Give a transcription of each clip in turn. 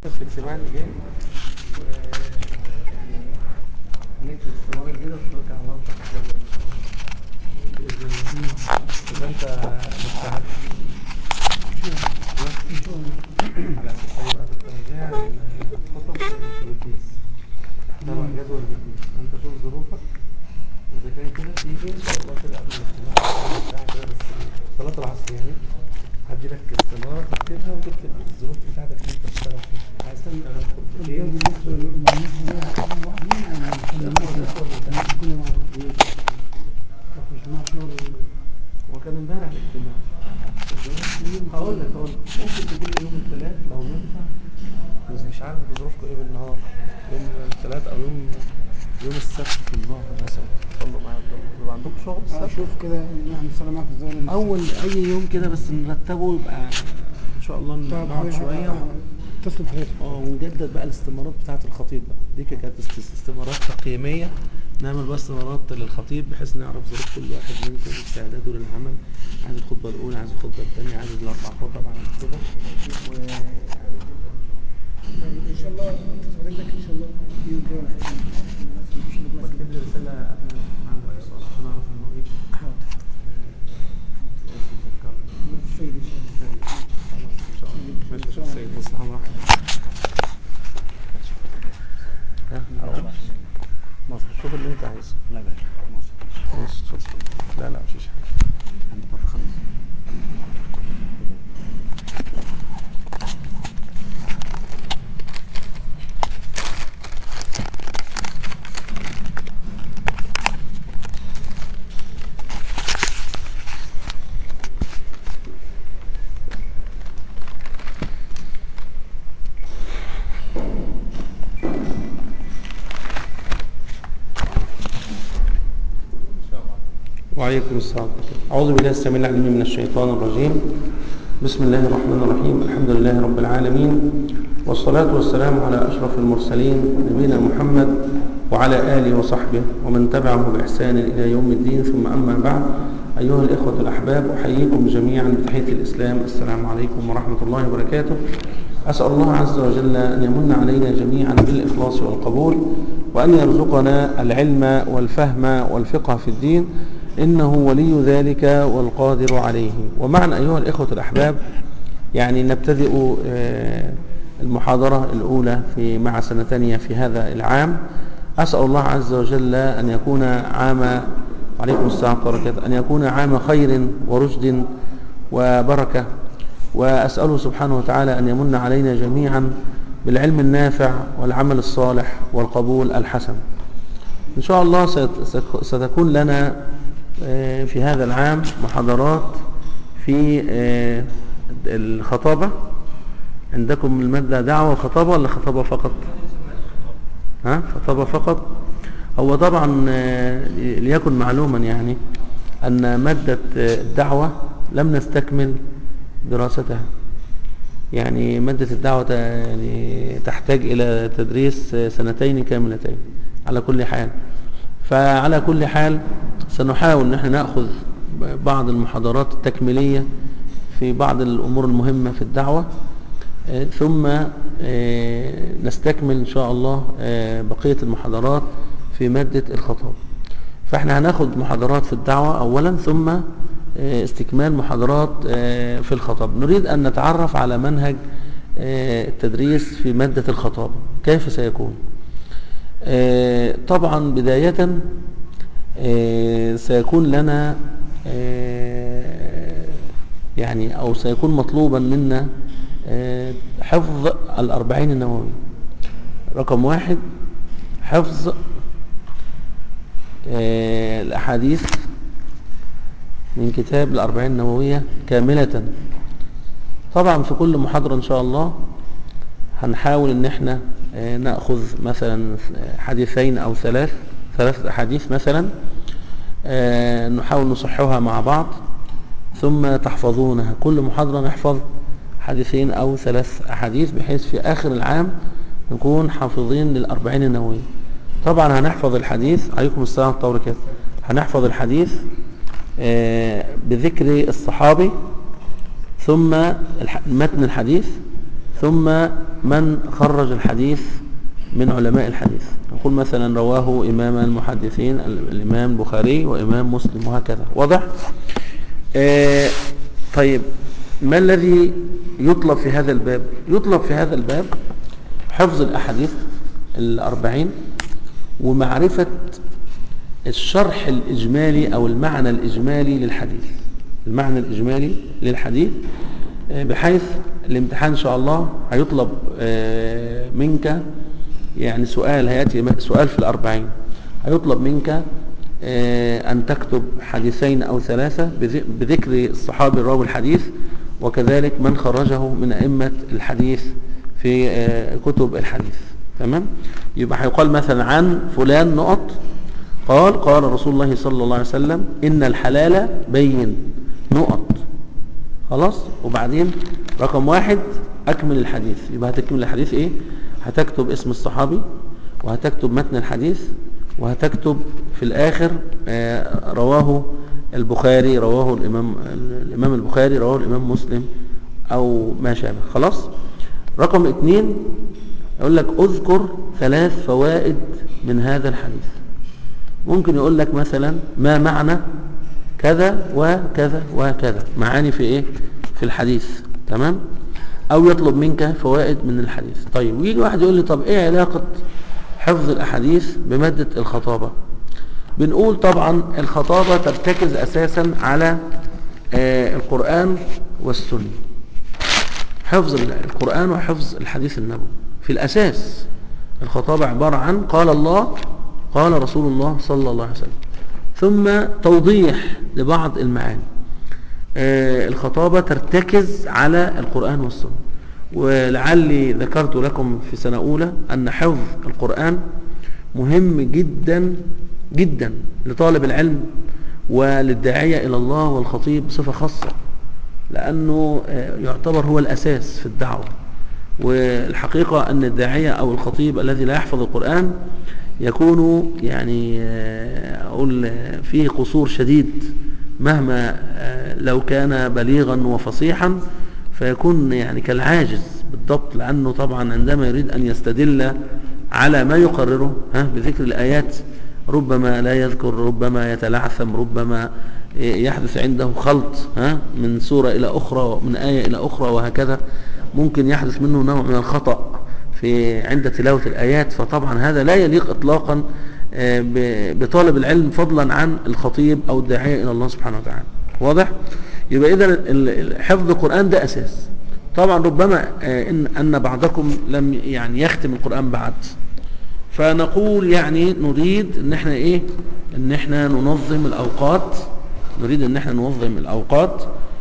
في الاجتماع اللي جاي هنكتب استمارة جديدة وترجع على الله إذا أنت مستعد على أساس هيبقى بالتوزيع الخطط والتدريس طبعا جدول التدريس أنت شوف ظروفك وإذا كان كده تيجي إن شاء الله كده قبل الاجتماع ساعة كده بس صلاة العصر يعني هدي لك استمارة تكتبها وتكتب الظروف بتاعتك اللي أنت بتشتغل فيها عايز تشتغل خطتين وكان امبارح الاجتماع هقول لك هقول لك ممكن تجي يوم الثلاث لو ينفع بس مش عارف ظروفكم ايه بالنهار يوم الثلاث او يوم يوم السبت في الظهر مثلا تصلوا معايا الظهر يبقى عندكم شغل السبت اشوف كده نحن نصلي معاك في الظهر اول اي يوم كده بس نرتبه يبقى ان شاء الله نقعد شويه اتصل بحضرتك اه ونجدد بقى الاستمارات بتاعه الخطيب بقى دي كانت است- استمارات تقييميه نعمل بقى استمارات للخطيب بحيث نعرف ظروف كل واحد منكم استعداده للعمل عايز الخطبه الاولى عايز الخطبه الثانيه عايز الاربع خطب على كده و ان شاء الله اتصل بحضرتك ان شاء الله يوم كده ولا حاجه بكتب لي رساله قبل ما عند الاتصال عشان اعرف انه ايه حاضر السيد ان شاء الله خلاص ان شاء الله ماشي يا سيد مصلحه واحد ها مصر شوف اللي انت عايزه لا باشا مصر ماشي اتفضل لا لا مفيش حاجه عند بره خالص وعليكم السلام أعوذ بالله السميع العليم من الشيطان الرجيم بسم الله الرحمن الرحيم الحمد لله رب العالمين والصلاة والسلام على أشرف المرسلين نبينا محمد وعلى آله وصحبه ومن تبعه بإحسان إلى يوم الدين ثم أما بعد أيها الإخوة الأحباب أحييكم جميعا بتحية الإسلام السلام عليكم ورحمة الله وبركاته أسأل الله عز وجل أن يمن علينا جميعا بالإخلاص والقبول وأن يرزقنا العلم والفهم والفقه في الدين إنه ولي ذلك والقادر عليه ومعنا أيها الإخوة الأحباب يعني نبتدئ آه، المحاضرة الأولى في مع سنة ثانية في هذا العام أسأل الله عز وجل أن يكون عام عليكم السلام ورحمة الله وبركاته أن يكون عام خير ورشد وبركة وأسأله سبحانه وتعالى أن يمن علينا جميعا بالعلم النافع والعمل الصالح والقبول الحسن إن شاء الله ست- ستكون لنا آه، في هذا العام محاضرات في آه، الخطابة عندكم المادة دعوة وخطابة ولا خطابة فقط ها خطابة فقط هو طبعا آه، ليكن معلوما يعني أن مادة آه، الدعوة لم نستكمل دراستها يعني مادة الدعوة ت- يعني تحتاج إلى تدريس آه، سنتين كاملتين على كل حال فعلى كل حال سنحاول ان احنا ناخذ بعض المحاضرات التكميليه في بعض الامور المهمه في الدعوه آه، ثم آه، نستكمل ان شاء الله آه، بقيه المحاضرات في ماده الخطاب فاحنا هناخد محاضرات في الدعوه اولا ثم آه، استكمال محاضرات آه، في الخطاب نريد ان نتعرف على منهج آه، التدريس في ماده الخطابه كيف سيكون آه، طبعا بداية آه، سيكون لنا آه، يعني أو سيكون مطلوبا منا آه، حفظ الأربعين النووي رقم واحد حفظ آه، الأحاديث من كتاب الأربعين النووية كاملة طبعا في كل محاضرة إن شاء الله هنحاول ان احنا آه، ناخذ مثلا حديثين او ثلاث ثلاث احاديث مثلا آه، نحاول نصححها مع بعض ثم تحفظونها كل محاضرة نحفظ حديثين او ثلاث احاديث بحيث في اخر العام نكون حافظين للاربعين النووية طبعا هنحفظ الحديث عليكم السلام ورحمة الله وبركاته هنحفظ الحديث آه، بذكر الصحابي ثم الح- متن الحديث ثم من خرج الحديث من علماء الحديث نقول مثلا رواه إمام المحدثين ال- الإمام البخاري وإمام مسلم وهكذا واضح آه طيب ما الذي يطلب في هذا الباب يطلب في هذا الباب حفظ الأحاديث الأربعين ومعرفة الشرح الإجمالي أو المعنى الإجمالي للحديث المعنى الإجمالي للحديث آه، بحيث الامتحان إن شاء الله هيطلب آه، منك يعني سؤال هيأتي سؤال في الأربعين هيطلب منك آه، أن تكتب حديثين أو ثلاثة بذ- بذكر الصحابي الراوي الحديث وكذلك من خرجه من أئمة الحديث في آه، كتب الحديث تمام يبقى هيقال مثلا عن فلان نقط قال قال رسول الله صلى الله عليه وسلم إن الحلال بين نقط خلاص وبعدين رقم واحد أكمل الحديث يبقى هتكمل الحديث إيه هتكتب اسم الصحابي وهتكتب متن الحديث وهتكتب في الآخر آه، رواه البخاري رواه الإمام, الإمام البخاري رواه الإمام مسلم أو ما شابه خلاص رقم اتنين يقول لك اذكر ثلاث فوائد من هذا الحديث ممكن يقول لك مثلا ما معنى كذا وكذا وكذا معاني في ايه في الحديث تمام او يطلب منك فوائد من الحديث طيب ويجي واحد يقول لي طب ايه علاقة حفظ الاحاديث بمادة الخطابة بنقول طبعا الخطابة ترتكز اساسا على آه القرآن والسنة حفظ القرآن وحفظ الحديث النبوي في الأساس الخطابة عبارة عن قال الله قال رسول الله صلى الله عليه وسلم ثم توضيح لبعض المعاني آه، الخطابة ترتكز على القرآن والسنة ولعلي ذكرت لكم في سنة أولى أن حفظ القرآن مهم جدا جدا لطالب العلم وللداعية إلى الله والخطيب بصفة خاصة لأنه آه، يعتبر هو الأساس في الدعوة والحقيقة أن الداعية أو الخطيب الذي لا يحفظ القرآن يكون يعني آه، أقول آه، فيه قصور شديد مهما آه، لو كان بليغا وفصيحا فيكون يعني كالعاجز بالضبط لأنه طبعا عندما يريد أن يستدل على ما يقرره ها بذكر الآيات ربما لا يذكر ربما يتلعثم ربما يحدث عنده خلط ها من سورة إلى أخرى ومن آية إلى أخرى وهكذا ممكن يحدث منه نوع من الخطأ في عند تلاوة الآيات فطبعا هذا لا يليق إطلاقا آه، ب- بطالب العلم فضلا عن الخطيب أو الداعية إلى الله سبحانه وتعالى واضح؟ يبقى إذا حفظ القرآن ده أساس طبعا ربما آه، إن, أن بعضكم لم يعني يختم القرآن بعد فنقول يعني نريد ان احنا ايه ان احنا ننظم الاوقات نريد ان احنا ننظم الاوقات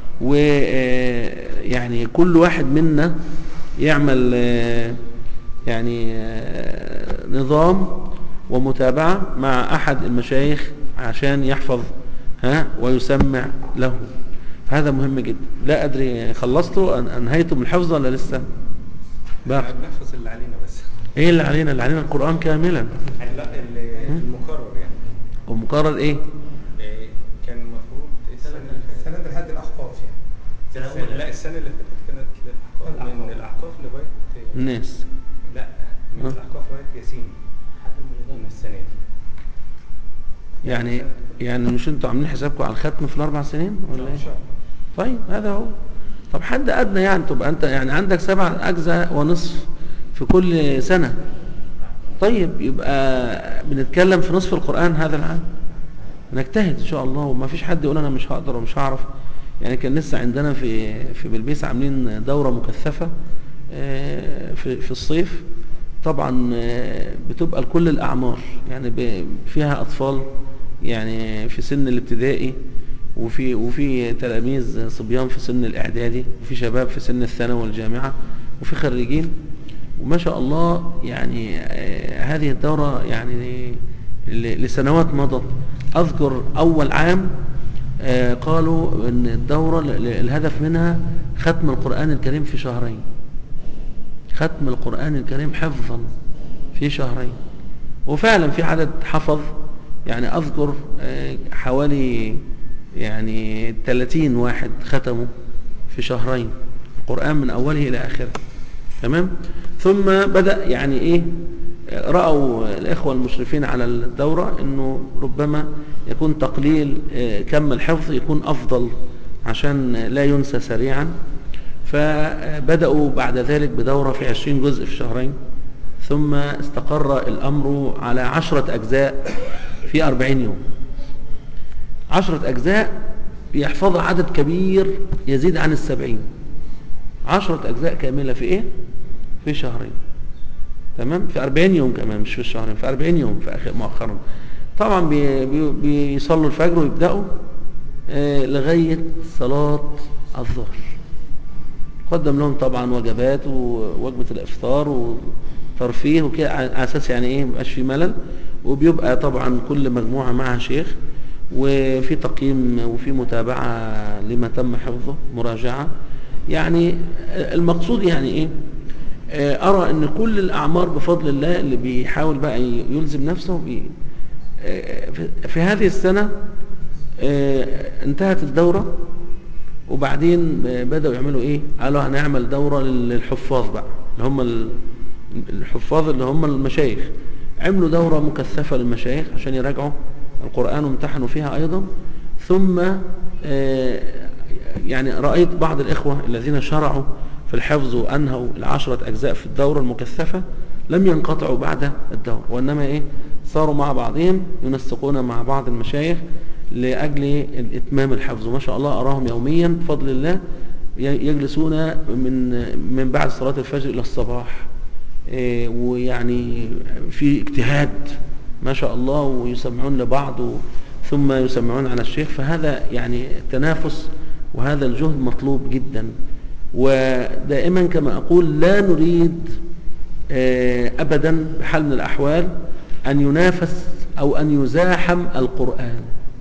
ويعني كل واحد منا يعمل آه، يعني آه، نظام ومتابعة مع احد المشايخ عشان يحفظ ها ويسمع له هذا مهم جدا لا ادري خلصتوا أن- انهيتم الحفظ ولا لسه باقي بنحفظ اللي علينا بس ايه اللي علينا اللي علينا القرآن كاملا لا ال- المقرر يعني ومقرر ايه إيه، كان المفروض السنة اللي سند فاتت لحد الاحقاف يعني السنة- لا السنة اللي فاتت كانت للأحقاف من الأحقاف لغاية الناس لا من ها؟ الأحقاف لغاية ياسين من السنة دي يعني يعني مش انتوا عاملين حسابكم على الختم في الاربع سنين ولا ايه طيب هذا هو طب حد ادنى يعني تبقى انت يعني عندك سبع اجزاء ونصف في كل سنة طيب يبقى بنتكلم في نصف القرآن هذا العام نجتهد ان شاء الله وما فيش حد يقول انا مش هقدر ومش هعرف يعني كان لسه عندنا في في بلبيس عاملين دورة مكثفة آه، في في الصيف طبعا آه، بتبقى لكل الأعمار يعني ب- فيها أطفال يعني في سن الابتدائي وفي وفي تلاميذ صبيان في سن الإعدادي وفي شباب في سن الثانوي والجامعة وفي خريجين وما شاء الله يعني آه، هذه الدورة يعني ل- لسنوات مضت أذكر أول عام آه، قالوا أن الدورة ل- ل- الهدف منها ختم القرآن الكريم في شهرين ختم القرآن الكريم حفظا في شهرين وفعلا في عدد حفظ يعني أذكر آه، حوالي يعني 30 واحد ختموا في شهرين القرآن من أوله إلى آخره تمام ثم بدأ يعني ايه رأوا الإخوة المشرفين على الدورة أنه ربما يكون تقليل آه، كم الحفظ يكون أفضل عشان لا ينسى سريعا فبدأوا بعد ذلك بدورة في عشرين جزء في شهرين ثم استقر الأمر على عشرة أجزاء في أربعين يوم عشرة أجزاء يحفظها عدد كبير يزيد عن السبعين عشرة أجزاء كاملة في إيه؟ في شهرين تمام في 40 يوم كمان مش في الشهرين في 40 يوم في اخر مؤخرا طبعا بي بي بيصلوا الفجر ويبداوا آه لغايه صلاه الظهر قدم لهم طبعا وجبات ووجبه الافطار وترفيه وكده على اساس يعني ايه مبقاش في ملل وبيبقى طبعا كل مجموعه معها شيخ وفي تقييم وفي متابعه لما تم حفظه مراجعه يعني المقصود يعني ايه آه، أرى أن كل الأعمار بفضل الله اللي بيحاول بقى يلزم نفسه بي آه، في هذه السنة آه، انتهت الدورة وبعدين بدأوا يعملوا إيه قالوا هنعمل دورة للحفاظ بقى اللي هم الحفاظ اللي هم المشايخ عملوا دورة مكثفة للمشايخ عشان يراجعوا القرآن وامتحنوا فيها أيضا ثم يعني رأيت بعض الإخوة الذين شرعوا في الحفظ وأنهوا العشرة أجزاء في الدورة المكثفة لم ينقطعوا بعد الدورة وإنما إيه صاروا مع بعضهم ينسقون مع بعض المشايخ لأجل إتمام الحفظ وما شاء الله أراهم يوميا بفضل الله يجلسون من من بعد صلاة الفجر إلى الصباح إيه ويعني في اجتهاد ما شاء الله ويسمعون لبعض ثم يسمعون على الشيخ فهذا يعني التنافس وهذا الجهد مطلوب جدا ودائما كما أقول لا نريد آه، أبدا بحال من الأحوال أن ينافس أو أن يزاحم القرآن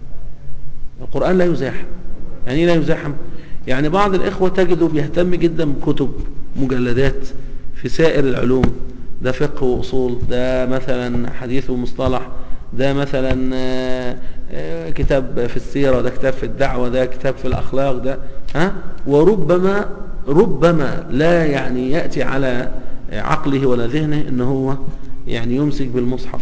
القرآن لا يزاحم يعني إيه لا يزاحم يعني بعض الإخوة تجدوا بيهتم جدا بكتب مجلدات في سائر العلوم ده فقه وأصول ده مثلا حديث ومصطلح ده مثلا آه، آه، كتاب في السيرة ده كتاب في الدعوة ده كتاب في الأخلاق ده ها وربما ربما لا يعني يأتي على عقله ولا ذهنه ان هو يعني يمسك بالمصحف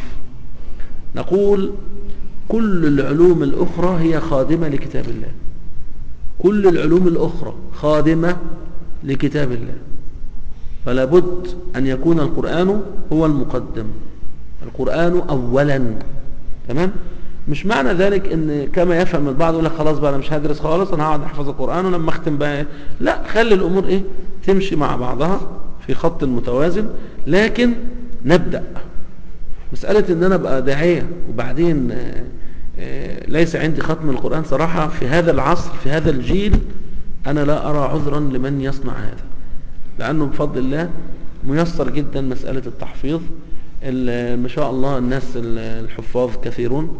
نقول كل العلوم الأخرى هي خادمة لكتاب الله كل العلوم الأخرى خادمة لكتاب الله فلا بد أن يكون القرآن هو المقدم القرآن أولا تمام مش معنى ذلك ان كما يفهم البعض يقول لك خلاص بقى انا مش هدرس خالص انا هقعد احفظ القران ولما اختم بقى إيه؟ لا خلي الامور ايه تمشي مع بعضها في خط متوازن لكن نبدا مساله ان انا ابقى داعيه وبعدين آه، آه، ليس عندي ختم القران صراحه في هذا العصر في هذا الجيل انا لا ارى عذرا لمن يصنع هذا لانه بفضل الله ميسر جدا مساله التحفيظ ما شاء الله الناس الحفاظ كثيرون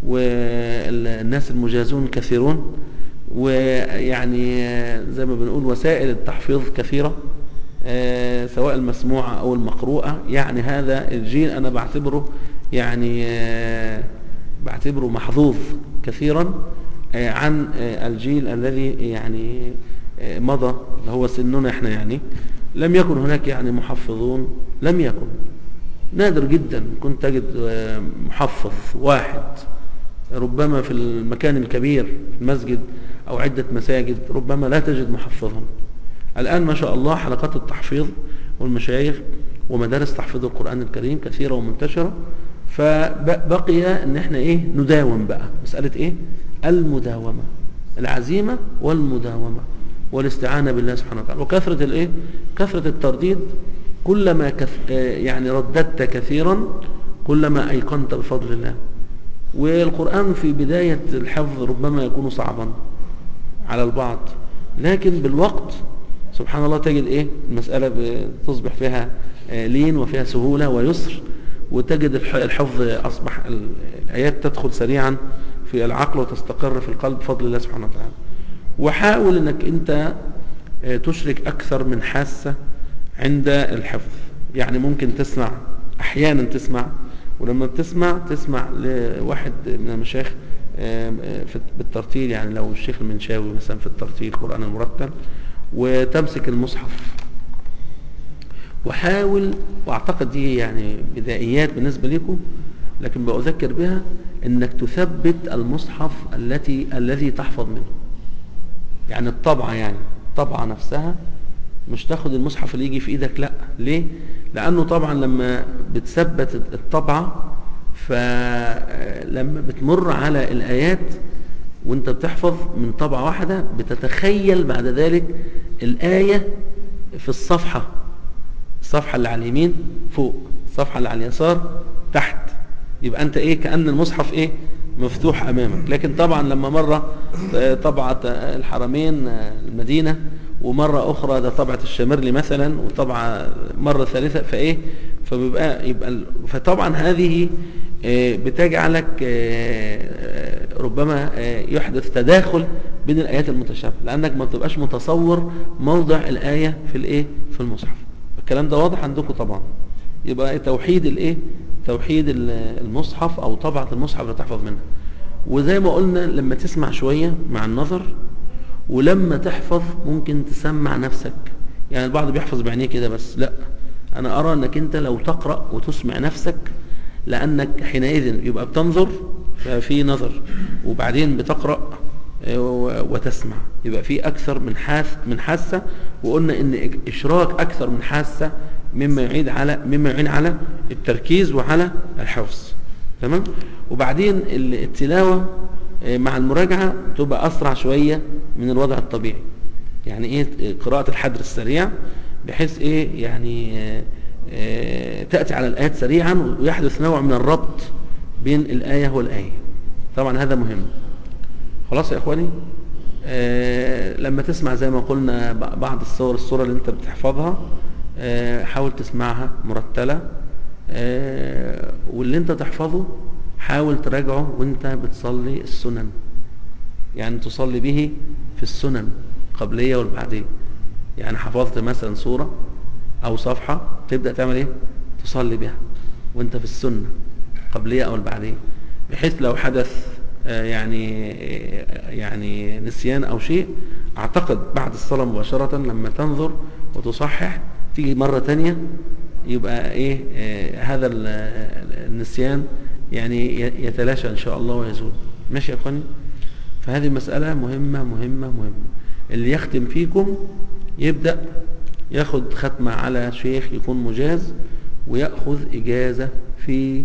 والناس المجازون كثيرون ويعني زي ما بنقول وسائل التحفيظ كثيرة آه، سواء المسموعة أو المقروءة يعني هذا الجيل أنا بعتبره يعني آه، بعتبره محظوظ كثيرا آه، عن الجيل الذي يعني مضى اللي هو سننا احنا يعني لم يكن هناك يعني محفظون لم يكن نادر جدا كنت تجد محفظ واحد ربما في المكان الكبير المسجد أو عدة مساجد ربما لا تجد محفظا الآن ما شاء الله حلقات التحفيظ والمشايخ ومدارس تحفيظ القرآن الكريم كثيرة ومنتشرة فبقي ان احنا ايه نداوم بقى مسألة ايه المداومة العزيمة والمداومة والاستعانة بالله سبحانه وتعالى وكثرة الايه كثرة الترديد كلما كث... يعني رددت كثيرا كلما ايقنت بفضل الله والقرآن في بداية الحفظ ربما يكون صعبا على البعض لكن بالوقت سبحان الله تجد ايه المسألة تصبح فيها آه، لين وفيها سهولة ويسر وتجد الحفظ أصبح الآيات تدخل سريعا في العقل وتستقر في القلب بفضل الله سبحانه وتعالى وحاول انك انت آه، تشرك اكثر من حاسة عند الحفظ يعني ممكن تسمع احيانا تسمع ولما بتسمع تسمع لواحد من المشايخ بالترتيل يعني لو الشيخ المنشاوي مثلا في الترتيل القرآن المرتل وتمسك المصحف وحاول واعتقد دي يعني بدائيات بالنسبة لكم لكن بأذكر بها انك تثبت المصحف التي الذي تحفظ منه يعني الطبعة يعني الطبعة نفسها مش تاخد المصحف اللي يجي في ايدك لا ليه لانه طبعا لما بتثبت الطبعة فلما بتمر على الايات وانت بتحفظ من طبعة واحدة بتتخيل بعد ذلك الآية في الصفحة الصفحة اللي على اليمين فوق الصفحة اللي على اليسار تحت يبقى انت ايه كأن المصحف ايه مفتوح امامك لكن طبعا لما مرة طبعة الحرمين المدينة ومرة اخرى ده طبعة الشمرلي مثلا وطبعة مرة ثالثة فايه فبيبقى يبقى فطبعا هذه بتجعلك ربما يحدث تداخل بين الآيات المتشابهة لأنك ما بتبقاش متصور موضع الآية في الإيه في المصحف الكلام ده واضح عندكم طبعا يبقى توحيد الإيه توحيد المصحف أو طبعة المصحف اللي تحفظ منها وزي ما قلنا لما تسمع شوية مع النظر ولما تحفظ ممكن تسمع نفسك يعني البعض بيحفظ بعينيه كده بس لا أنا أرى أنك أنت لو تقرأ وتسمع نفسك لأنك حينئذ يبقى بتنظر ففي نظر وبعدين بتقرأ وتسمع يبقى في أكثر من حاس من حاسة وقلنا إن إشراك أكثر من حاسة مما يعين على مما يعين على التركيز وعلى الحفظ تمام وبعدين التلاوة مع المراجعة تبقى أسرع شوية من الوضع الطبيعي يعني إيه قراءة الحدر السريع بحيث إيه يعني تأتي على الآيات سريعا ويحدث نوع من الربط بين الآية والآية طبعا هذا مهم خلاص يا إخواني آه لما تسمع زي ما قلنا بعض الصور الصورة اللي انت بتحفظها آه حاول تسمعها مرتلة آه واللي انت تحفظه حاول تراجعه وانت بتصلي السنن يعني تصلي به في السنن قبلية والبعدية يعني حفظت مثلا صورة او صفحة تبدأ تعمل ايه تصلي بها وانت في السنة قبلية او البعدية بحيث لو حدث يعني يعني نسيان او شيء اعتقد بعد الصلاة مباشرة لما تنظر وتصحح تيجي مرة تانية يبقى ايه هذا النسيان يعني يتلاشى ان شاء الله ويزول ماشي يا اخواني فهذه مسألة مهمة مهمة مهمة اللي يختم فيكم يبدأ ياخد ختمة على شيخ يكون مجاز ويأخذ إجازة في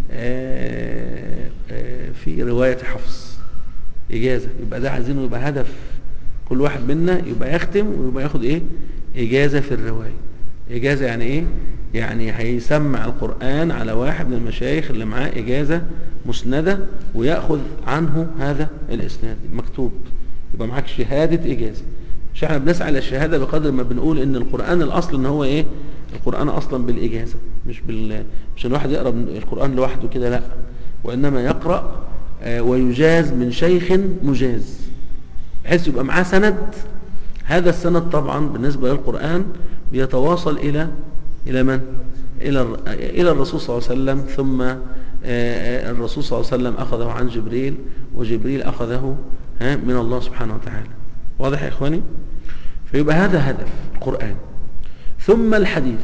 آآ آآ في رواية حفص إجازة يبقى ده عايزينه يبقى هدف كل واحد منا يبقى يختم ويبقى ياخد إيه إجازة في الرواية إجازة يعني إيه يعني هيسمع القرآن على واحد من المشايخ اللي معاه إجازة مسندة ويأخذ عنه هذا الإسناد مكتوب يبقى معاك شهادة إجازة مش احنا بنسعى للشهادة بقدر ما بنقول ان القرآن الاصل ان هو ايه القرآن اصلا بالاجازة مش بال مش الواحد يقرأ القرآن لوحده كده لا وانما يقرأ آه ويجاز من شيخ مجاز بحيث يبقى معاه سند هذا السند طبعا بالنسبة للقرآن بيتواصل الى الى من الى الى الرسول صلى الله عليه وسلم ثم آه الرسول صلى الله عليه وسلم اخذه عن جبريل وجبريل اخذه من الله سبحانه وتعالى واضح يا إخواني فيبقى هذا هدف القرآن ثم الحديث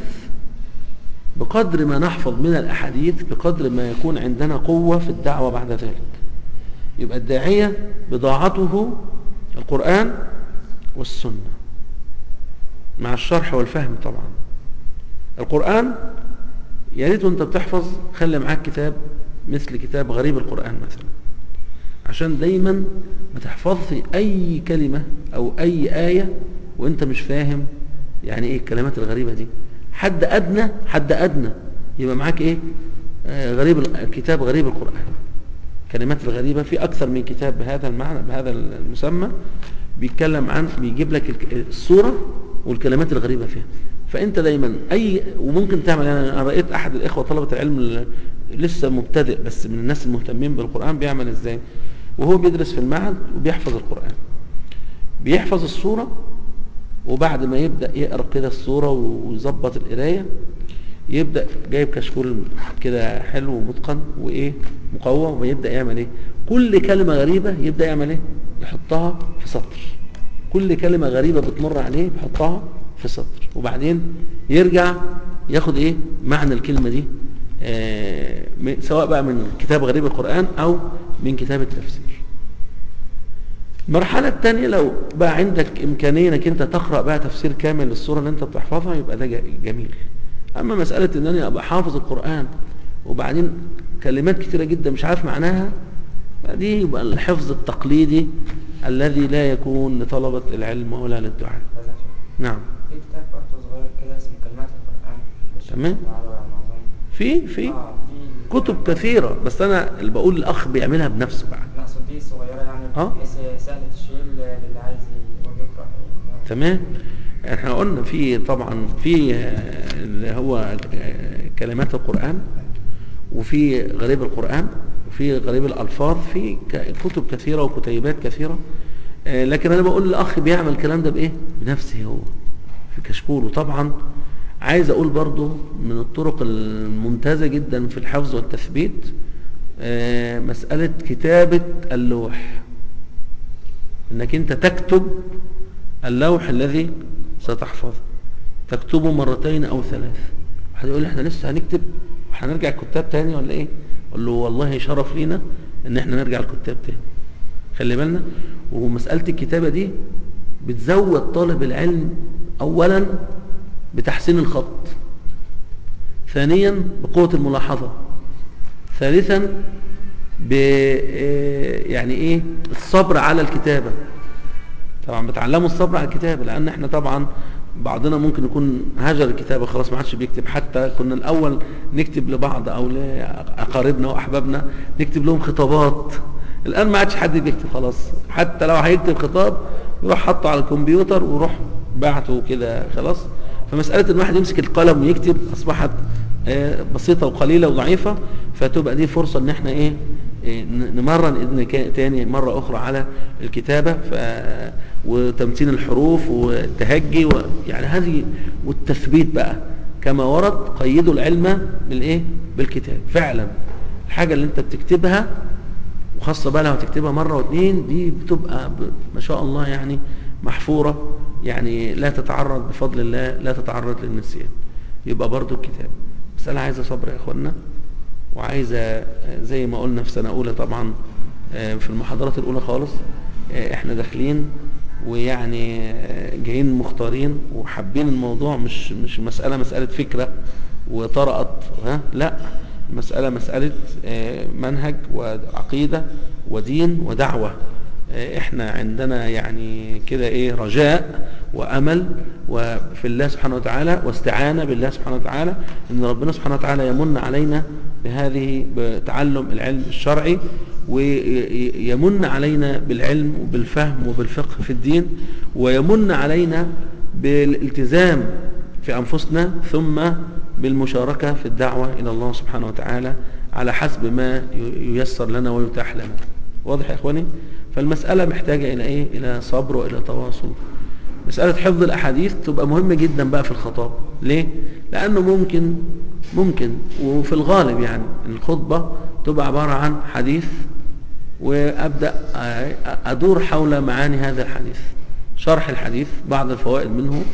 بقدر ما نحفظ من الأحاديث بقدر ما يكون عندنا قوة في الدعوة بعد ذلك يبقى الداعية بضاعته القرآن والسنة مع الشرح والفهم طبعا القرآن يا ريت وانت بتحفظ خلي معاك كتاب مثل كتاب غريب القرآن مثلا عشان دايما ما تحفظش اي كلمة او اي آية وانت مش فاهم يعني ايه الكلمات الغريبة دي حد ادنى حد ادنى يبقى معاك ايه آه غريب كتاب غريب القرآن كلمات الغريبة في اكثر من كتاب بهذا المعنى بهذا المسمى بيتكلم عن بيجيب لك الصورة والكلمات الغريبة فيها فانت دايما اي وممكن تعمل يعني انا رأيت احد الاخوة طلبة العلم لسه مبتدئ بس من الناس المهتمين بالقرآن بيعمل ازاي وهو بيدرس في المعهد وبيحفظ القرآن بيحفظ الصورة وبعد ما يبدأ يقرأ كده الصورة ويظبط القراية يبدأ جايب كشكول كده حلو ومتقن وإيه مقوم ويبدأ يعمل إيه كل كلمة غريبة يبدأ يعمل إيه يحطها في سطر كل كلمة غريبة بتمر عليه بيحطها في سطر وبعدين يرجع ياخد ايه معنى الكلمة دي آه، م- سواء بقى من كتاب غريب القرآن او من كتاب التفسير المرحلة الثانية لو بقى عندك إمكانية إنك أنت تقرأ بقى تفسير كامل للسورة اللي أنت بتحفظها يبقى ده ج- جميل أما مسألة إن أنا أبقى حافظ القرآن وبعدين كلمات كتيرة جدا مش عارف معناها دي يبقى الحفظ التقليدي الذي لا يكون لطلبة العلم ولا للدعاء نعم في كتاب برضه صغير كده اسمه كلمات القرآن تمام. بالعربي على ما أظن. في في اه في كتب كثيرة بس أنا اللي بقول الأخ بيعملها بنفسه بقى لا أقصد دي صغيرة يعني آه. بحيث سهلة الشيل للي عايز يقعد يقرأ يعني. تمام احنا قلنا في طبعا في آه، اللي هو آه، كلمات القرآن وفي غريب القرآن وفي غريب الألفاظ في ك- كتب كثيرة وكتيبات كثيرة آه، لكن أنا بقول الأخ بيعمل الكلام ده بإيه بنفسه هو في كشكول وطبعا عايز أقول برضو من الطرق الممتازة جدا في الحفظ والتثبيت آه، مسألة كتابة اللوح انك انت تكتب اللوح الذي ستحفظه تكتبه مرتين او ثلاث واحد يقول لي احنا لسه هنكتب وهنرجع الكتاب تاني ولا ايه اقول له والله شرف لينا ان احنا نرجع الكتاب تاني خلي بالنا ومسألة الكتابة دي بتزود طالب العلم اولا بتحسين الخط ثانيا بقوة الملاحظة ثالثا ب يعني ايه الصبر على الكتابة طبعا بتعلموا الصبر على الكتابة لان احنا طبعا بعضنا ممكن يكون هجر الكتابة خلاص ما عادش بيكتب حتى كنا الاول نكتب لبعض او لاقاربنا واحبابنا نكتب لهم خطابات الان ما عادش حد بيكتب خلاص حتى لو هيكتب خطاب يروح حطه على الكمبيوتر ويروح بعته كده خلاص فمسألة ان واحد يمسك القلم ويكتب اصبحت آه، بسيطة وقليلة وضعيفة فتبقى دي فرصة ان احنا ايه إيه، ن- نمرن اذن كا- تاني مرة اخرى على الكتابة ف... وتمتين الحروف والتهجي و... يعني هذه والتثبيت بقى كما ورد قيدوا العلم بالايه بالكتاب فعلا الحاجة اللي انت بتكتبها وخاصة بقى لو هتكتبها مرة واثنين دي بتبقى ب... ما شاء الله يعني محفورة يعني لا تتعرض بفضل الله لا تتعرض للنسيان يبقى برضو الكتاب مسألة عايزة صبر يا اخوانا وعايزة آه، زي ما قلنا في سنة أولى طبعا آه، في المحاضرات الأولى خالص آه، احنا داخلين ويعني آه، جايين مختارين وحابين الموضوع مش مش مسألة مسألة فكرة وطرأت ها لا المسألة مسألة آه، منهج وعقيدة ودين ودعوة آه، احنا عندنا يعني كده ايه رجاء وامل وفي الله سبحانه وتعالى واستعانة بالله سبحانه وتعالى ان ربنا سبحانه وتعالى يمن علينا بهذه بتعلم العلم الشرعي ويمن علينا بالعلم وبالفهم وبالفقه في الدين ويمن علينا بالالتزام في أنفسنا ثم بالمشاركة في الدعوة إلى الله سبحانه وتعالى على حسب ما ييسر لنا ويتاح لنا واضح يا إخواني فالمسألة محتاجة إلى إيه إلى صبر وإلى تواصل مسألة حفظ الأحاديث تبقى مهمة جدا بقى في الخطاب ليه؟ لأنه ممكن ممكن وفي الغالب يعني الخطبة تبقى عبارة عن حديث وأبدأ أدور حول معاني هذا الحديث شرح الحديث بعض الفوائد منه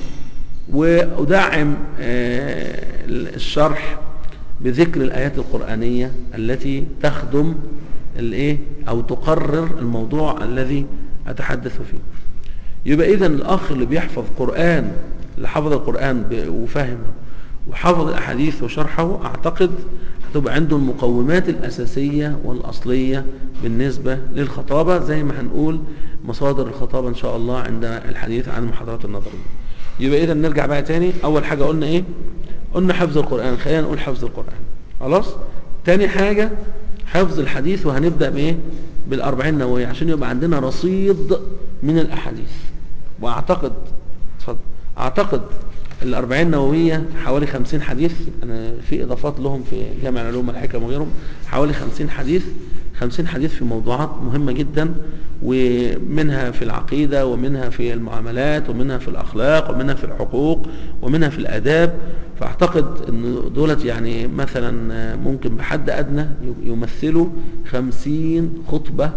وأدعم آه، الشرح بذكر الآيات القرآنية التي تخدم الايه أو تقرر الموضوع الذي أتحدث فيه يبقى إذا الأخ اللي بيحفظ قرآن اللي حفظ القرآن ب- وفهمه وحفظ الأحاديث وشرحه أعتقد هتبقى عنده المقومات الأساسية والأصلية بالنسبة للخطابة زي ما هنقول مصادر الخطابة إن شاء الله عند الحديث عن المحاضرات النظرية يبقى إذا نرجع بقى تاني أول حاجة قلنا إيه قلنا حفظ القرآن خلينا نقول حفظ القرآن خلاص تاني حاجة حفظ الحديث وهنبدأ بإيه بالأربعين نووية عشان يبقى عندنا رصيد من الأحاديث وأعتقد اتفضل أعتقد الأربعين نووية حوالي خمسين حديث أنا في إضافات لهم في جامع العلوم والحكم وغيرهم حوالي خمسين حديث خمسين حديث في موضوعات مهمة جدا ومنها في العقيدة ومنها في المعاملات ومنها في الأخلاق ومنها في الحقوق ومنها في الآداب فأعتقد أن دولت يعني مثلا ممكن بحد أدنى يمثلوا خمسين خطبة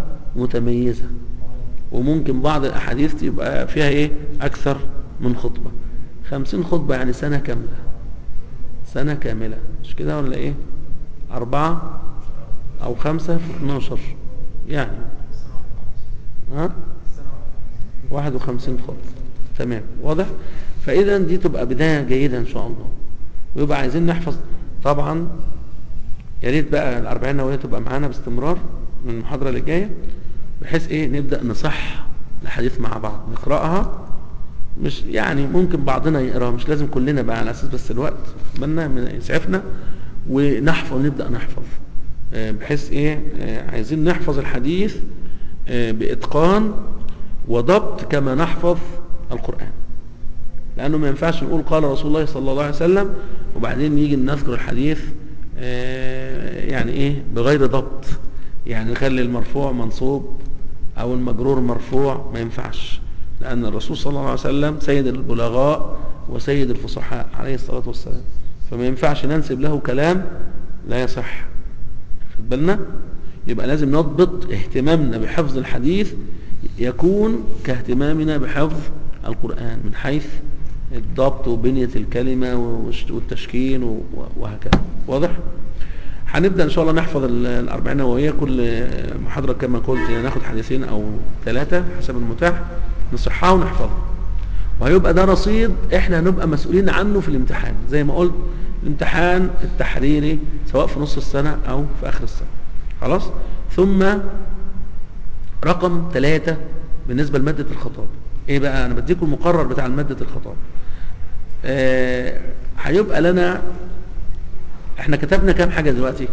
متميزة وممكن بعض الأحاديث يبقى فيها إيه أكثر من خطبة خمسين خطبة يعني سنة كاملة سنة كاملة مش كده ولا ايه أربعة أو خمسة في 12 يعني ها واحد وخمسين خطبة تمام واضح فإذا دي تبقى بداية جيدة إن شاء الله ويبقى عايزين نحفظ طبعا يا ريت بقى الأربعين نووية تبقى معانا باستمرار من المحاضرة اللي جاية بحيث إيه نبدأ نصح الحديث مع بعض نقرأها مش يعني ممكن بعضنا يقراها مش لازم كلنا بقى على أساس بس الوقت بالنا من يسعفنا ونحفظ نبدأ نحفظ آه، بحيث إيه آه، عايزين نحفظ الحديث آه، بإتقان وضبط كما نحفظ القرآن لأنه ما ينفعش نقول قال رسول الله صلى الله عليه وسلم وبعدين نيجي نذكر الحديث آه، يعني إيه بغير ضبط يعني نخلي المرفوع منصوب أو المجرور مرفوع ما ينفعش لأن الرسول صلى الله عليه وسلم سيد البلغاء وسيد الفصحاء عليه الصلاة والسلام فما ينفعش ننسب له كلام لا يصح خد بالنا يبقى لازم نضبط اهتمامنا بحفظ الحديث يكون كاهتمامنا بحفظ القرآن من حيث الضبط وبنية الكلمة والش- والتشكيل و- وهكذا واضح؟ هنبدأ إن شاء الله نحفظ ال- الأربعين نووية كل محاضرة كما قلت يعني ناخد حديثين أو ثلاثة حسب المتاح نصحها ونحفظها وهيبقى ده رصيد احنا هنبقى مسؤولين عنه في الامتحان زي ما قلت الامتحان التحريري سواء في نص السنة أو في آخر السنة خلاص ثم رقم ثلاثة بالنسبة لمادة الخطاب ايه بقى انا بديكم المقرر بتاع مادة الخطاب آه، هيبقى لنا احنا كتبنا كام حاجة دلوقتي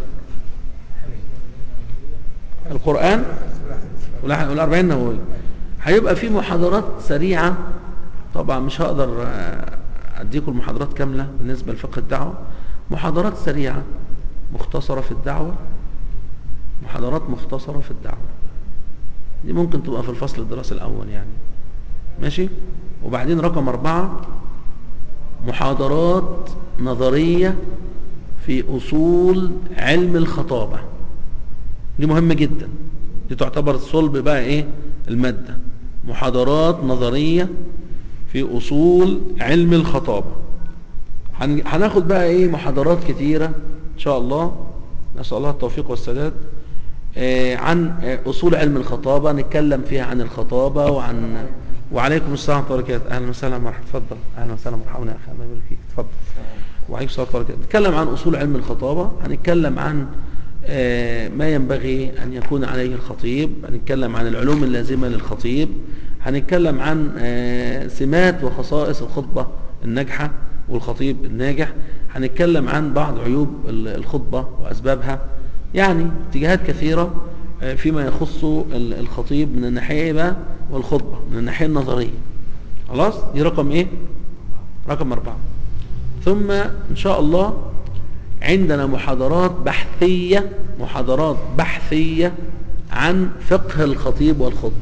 القرآن والأح- والأربعين نووي هيبقى في محاضرات سريعة طبعا مش هقدر آه، أديكم المحاضرات كاملة بالنسبة لفقه الدعوة محاضرات سريعة مختصرة في الدعوة محاضرات مختصرة في الدعوة دي ممكن تبقى في الفصل الدراسي الأول يعني ماشي وبعدين رقم أربعة محاضرات نظرية في أصول علم الخطابة دي مهمة جدا دي تعتبر صلب بقى إيه المادة محاضرات نظرية في أصول علم الخطابة هن- هناخد بقى إيه محاضرات كتيرة إن شاء الله نسأل الله التوفيق والسداد آه، عن آه، أصول علم الخطابة نتكلم فيها عن الخطابة وعن وعليكم السلام ورحمة الله وبركاته أهلا وسهلا مرحبا اتفضل أهلا وسهلا مرحبا يا أخي الله يبارك فيك اتفضل وعليكم السلام ورحمة الله وبركاته نتكلم عن أصول علم الخطابة هنتكلم عن آه، ما ينبغي أن يكون عليه الخطيب هنتكلم عن العلوم اللازمة للخطيب هنتكلم عن آه، سمات وخصائص الخطبة الناجحة والخطيب الناجح هنتكلم عن بعض عيوب ال- الخطبة وأسبابها يعني اتجاهات كثيرة آه، فيما يخص ال- الخطيب من الناحية إيه بقى والخطبة من الناحية النظرية خلاص دي رقم ايه رقم أربعة ثم إن شاء الله عندنا محاضرات بحثية محاضرات بحثية عن فقه الخطيب والخطبة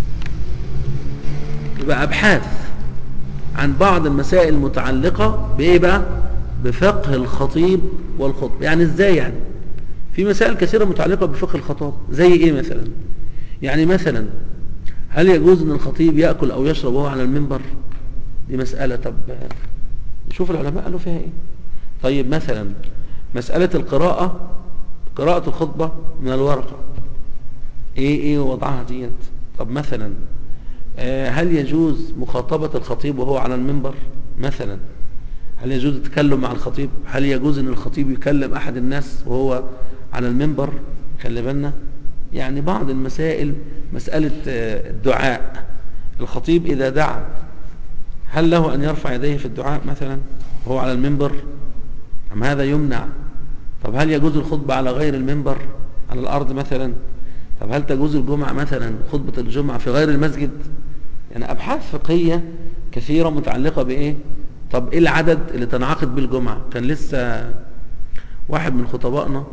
يبقى أبحاث عن بعض المسائل المتعلقة بإيه بقى بفقه الخطيب والخطبة يعني إزاي يعني في مسائل كثيرة متعلقة بفقه الخطاب زي إيه مثلا يعني مثلا هل يجوز أن الخطيب يأكل أو يشرب وهو على المنبر دي مسألة طب نشوف العلماء قالوا فيها إيه طيب مثلا مسألة القراءة قراءة الخطبة من الورقة إيه إيه وضعها ديت طب مثلا آه، هل يجوز مخاطبة الخطيب وهو على المنبر مثلا هل يجوز التكلم مع الخطيب هل يجوز ان الخطيب يكلم احد الناس وهو على المنبر خلي بالنا يعني بعض المسائل مسألة آه، الدعاء الخطيب إذا دعا هل له أن يرفع يديه في الدعاء مثلا وهو على المنبر أم هذا يمنع طب هل يجوز الخطبة على غير المنبر على الأرض مثلا طب هل تجوز الجمعة مثلا خطبة الجمعة في غير المسجد يعني أبحاث فقهية كثيرة متعلقة بإيه طب إيه العدد اللي تنعقد بالجمعة كان لسه واحد من خطبائنا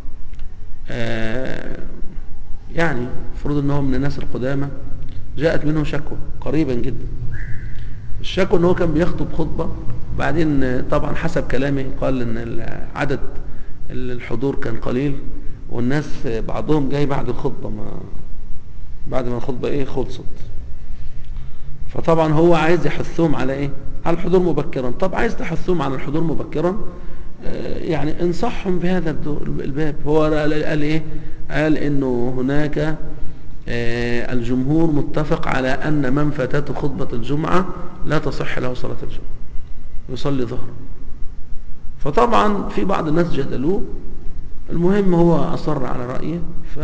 آه يعني المفروض ان هو من الناس القدامى جاءت منه شكوى قريبا جدا الشكوى ان هو كان بيخطب خطبة بعدين آه، طبعا حسب كلامه قال ان عدد الحضور كان قليل والناس آه، بعضهم جاي بعد الخطبة ما بعد ما الخطبة ايه خلصت فطبعا هو عايز يحثهم على ايه على الحضور مبكرا طب عايز تحثهم على الحضور مبكرا آه، يعني انصحهم بهذا الدو- الباب هو قال قال ايه قال انه هناك آه، الجمهور متفق على ان من فاتته خطبة الجمعة لا تصح له صلاة الجمعة يصلي ظهرا فطبعا في بعض الناس جدلوه المهم هو أصر على رأيه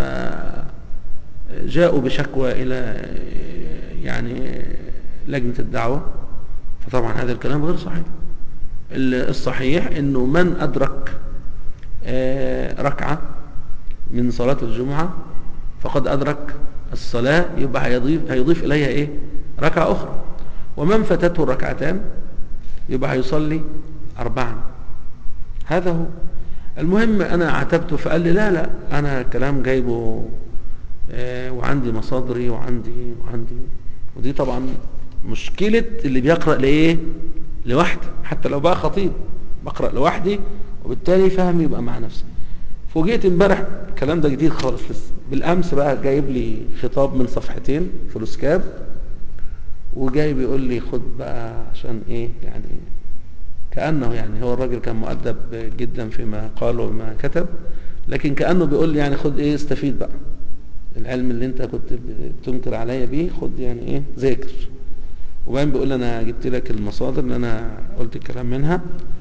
فجاءوا بشكوى إلى يعني لجنة الدعوة فطبعا هذا الكلام غير صحيح الصحيح انه من ادرك آه، ركعة من صلاة الجمعة فقد ادرك الصلاة يبقى هيضيف, هيضيف اليها ايه ركعة اخرى ومن فاتته الركعتان يبقى هيصلي اربعا هذا هو المهم انا عاتبته فقال لي لا لا انا كلام جايبه آه، وعندي مصادري وعندي وعندي ودي طبعا مشكلة اللي بيقرأ لإيه لوحده حتى لو بقى خطيب بقرأ لوحدي وبالتالي فهمي يبقى مع نفسي فوجئت امبارح الكلام ده جديد خالص لسه بالامس بقى جايب لي خطاب من صفحتين فلوس كاب وجاي بيقول لي خد بقى عشان ايه يعني كأنه يعني هو الراجل كان مؤدب جدا فيما قال وما كتب لكن كأنه بيقول لي يعني خد ايه استفيد بقى العلم اللي انت كنت بتنكر عليا بيه خد يعني ايه ذاكر وبعدين بيقول لي انا جبت لك المصادر اللي انا قلت الكلام منها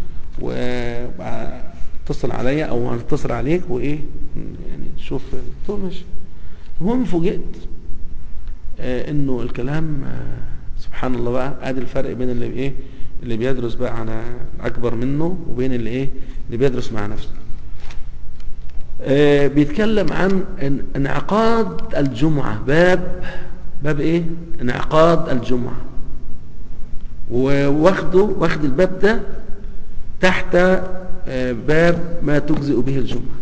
واتصل عليا او هنتصل عليك وايه يعني شوف قلت له ماشي المهم فوجئت آه انه الكلام آه سبحان الله بقى ادي الفرق بين اللي ايه اللي بيدرس بقى على اكبر منه وبين اللي ايه اللي بيدرس مع نفسه آه بيتكلم عن ان- انعقاد الجمعة باب باب ايه انعقاد الجمعة وواخده واخد الباب ده تحت آه، باب ما تجزئ به الجمعة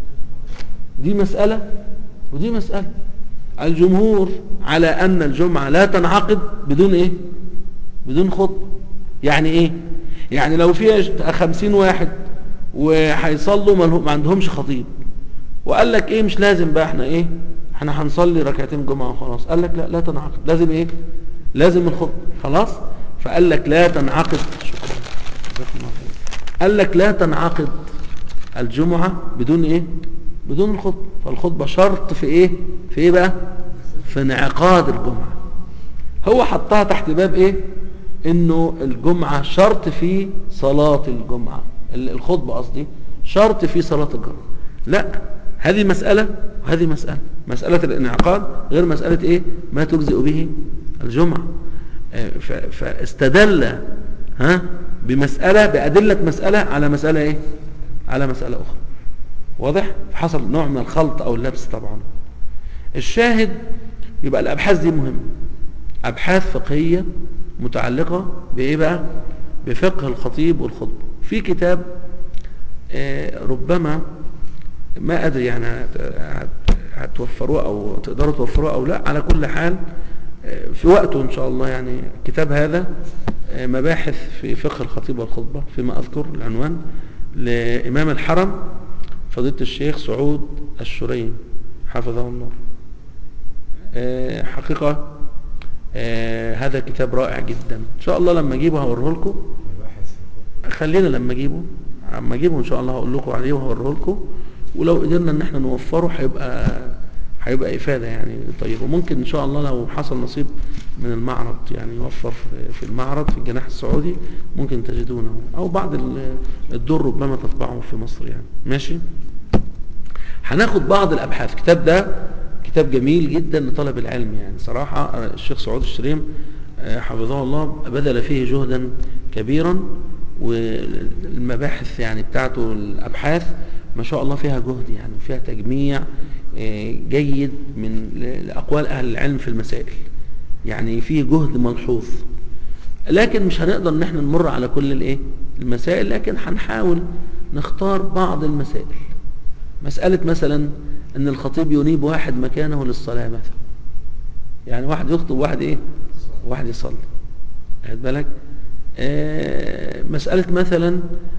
دي مسألة ودي مسألة الجمهور على أن الجمعة لا تنعقد بدون إيه بدون خطبة يعني إيه يعني لو فيها خمسين واحد وهيصلوا ما له- ما عندهمش خطيب وقال لك إيه مش لازم بقى احنا إيه احنا هنصلي ركعتين جمعة وخلاص قال لك لا لا تنعقد لازم إيه لازم الخطبة خلاص فقال لك لا تنعقد شكرا جزاك الله خير. قال لك لا تنعقد الجمعة بدون ايه بدون الخطبة فالخطبة شرط في ايه في ايه بقى في انعقاد الجمعة هو حطها تحت باب ايه انه الجمعة شرط في صلاة الجمعة ال- الخطبة قصدي شرط في صلاة الجمعة لا هذه مسألة وهذه مسألة مسألة الانعقاد غير مسألة ايه ما تجزئ به الجمعة آه، ف- فاستدل ها بمسألة بأدلة مسألة على مسألة ايه على مسألة أخرى واضح فحصل نوع من الخلط أو اللبس طبعا الشاهد يبقى الأبحاث دي مهمة أبحاث فقهية متعلقة بإيه بقى بفقه الخطيب والخطبة في كتاب آه، ربما ما أدري يعني هت- هت- هتوفروه أو تقدروا توفروه أو لا على كل حال آه، في وقته إن شاء الله يعني الكتاب هذا آه، مباحث في فقه الخطيب والخطبة فيما أذكر العنوان لإمام الحرم فضيلة الشيخ سعود الشريم حفظه الله آه، حقيقة آه، هذا كتاب رائع جدا إن شاء الله لما أجيبه هوريه لكم خلينا لما اجيبه اما اجيبه ان شاء الله هقول لكم عليه وهوريه لكم ولو قدرنا ان احنا نوفره هيبقى هيبقى افاده يعني طيب وممكن ان شاء الله لو حصل نصيب من المعرض يعني يوفر في- في المعرض في الجناح السعودي ممكن تجدونه او بعض ال- الدور ربما تطبعه في مصر يعني ماشي هناخد بعض الابحاث الكتاب ده كتاب جميل جدا لطلب العلم يعني صراحة الشيخ سعود الشريم آه، حفظه الله بذل فيه جهدا كبيرا والمباحث يعني بتاعته الأبحاث ما شاء الله فيها جهد يعني فيها تجميع آه، جيد من لأقوال أهل العلم في المسائل يعني فيه جهد ملحوظ لكن مش هنقدر ان احنا نمر على كل الايه المسائل لكن هنحاول نختار بعض المسائل مسألة مثلا ان الخطيب ينيب واحد مكانه للصلاة مثلا يعني واحد يخطب واحد ايه واحد يصلي واخد بالك آه مسألة مثلا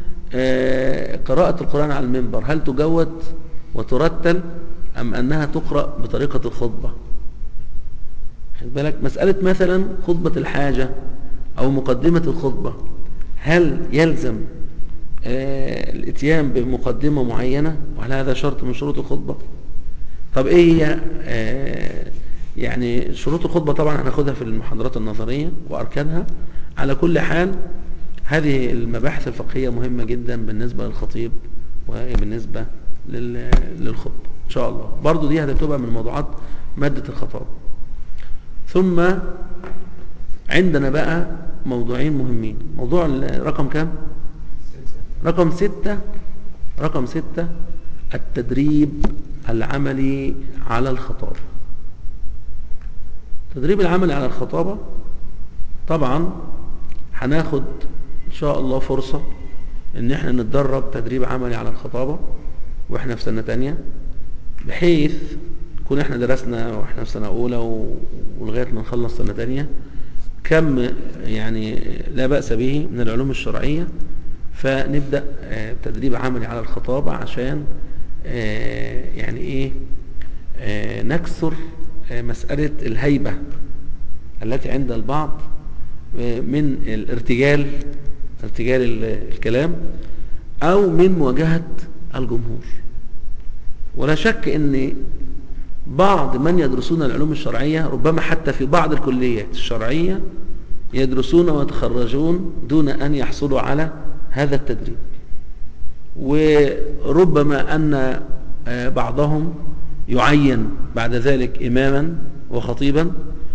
آه قراءة القرآن على المنبر هل تجود وترتل أم أنها تقرأ بطريقة الخطبة خد بالك مسألة مثلا خطبة الحاجة أو مقدمة الخطبة هل يلزم آه، الاتيان بمقدمة معينة وهل هذا شرط من شروط الخطبة طب ايه هي آه، يعني شروط الخطبة طبعا هناخدها في المحاضرات النظرية واركانها على كل حال هذه المباحث الفقهية مهمة جدا بالنسبة للخطيب وبالنسبة لل- للخطبة ان شاء الله برضو دي هتبقى من موضوعات مادة الخطاب ثم عندنا بقى موضوعين مهمين موضوع ال- رقم كام رقم ستة رقم ستة التدريب العملي على الخطابة التدريب العملي على الخطابة طبعا هناخد ان شاء الله فرصة ان احنا نتدرب تدريب عملي على الخطابة واحنا في سنة تانية بحيث نكون احنا درسنا واحنا في سنة اولى و- ولغاية ما نخلص سنة تانية كم يعني لا بأس به من العلوم الشرعية فنبدأ آه، تدريب عملي على الخطابة عشان آه، يعني ايه آه، نكسر آه، مسألة الهيبة التي عند البعض آه، من الارتجال ارتجال ال- الكلام او من مواجهة الجمهور ولا شك ان بعض من يدرسون العلوم الشرعية ربما حتى في بعض الكليات الشرعية يدرسون ويتخرجون دون أن يحصلوا على هذا التدريب وربما أن آه، بعضهم يعين بعد ذلك إماما وخطيبا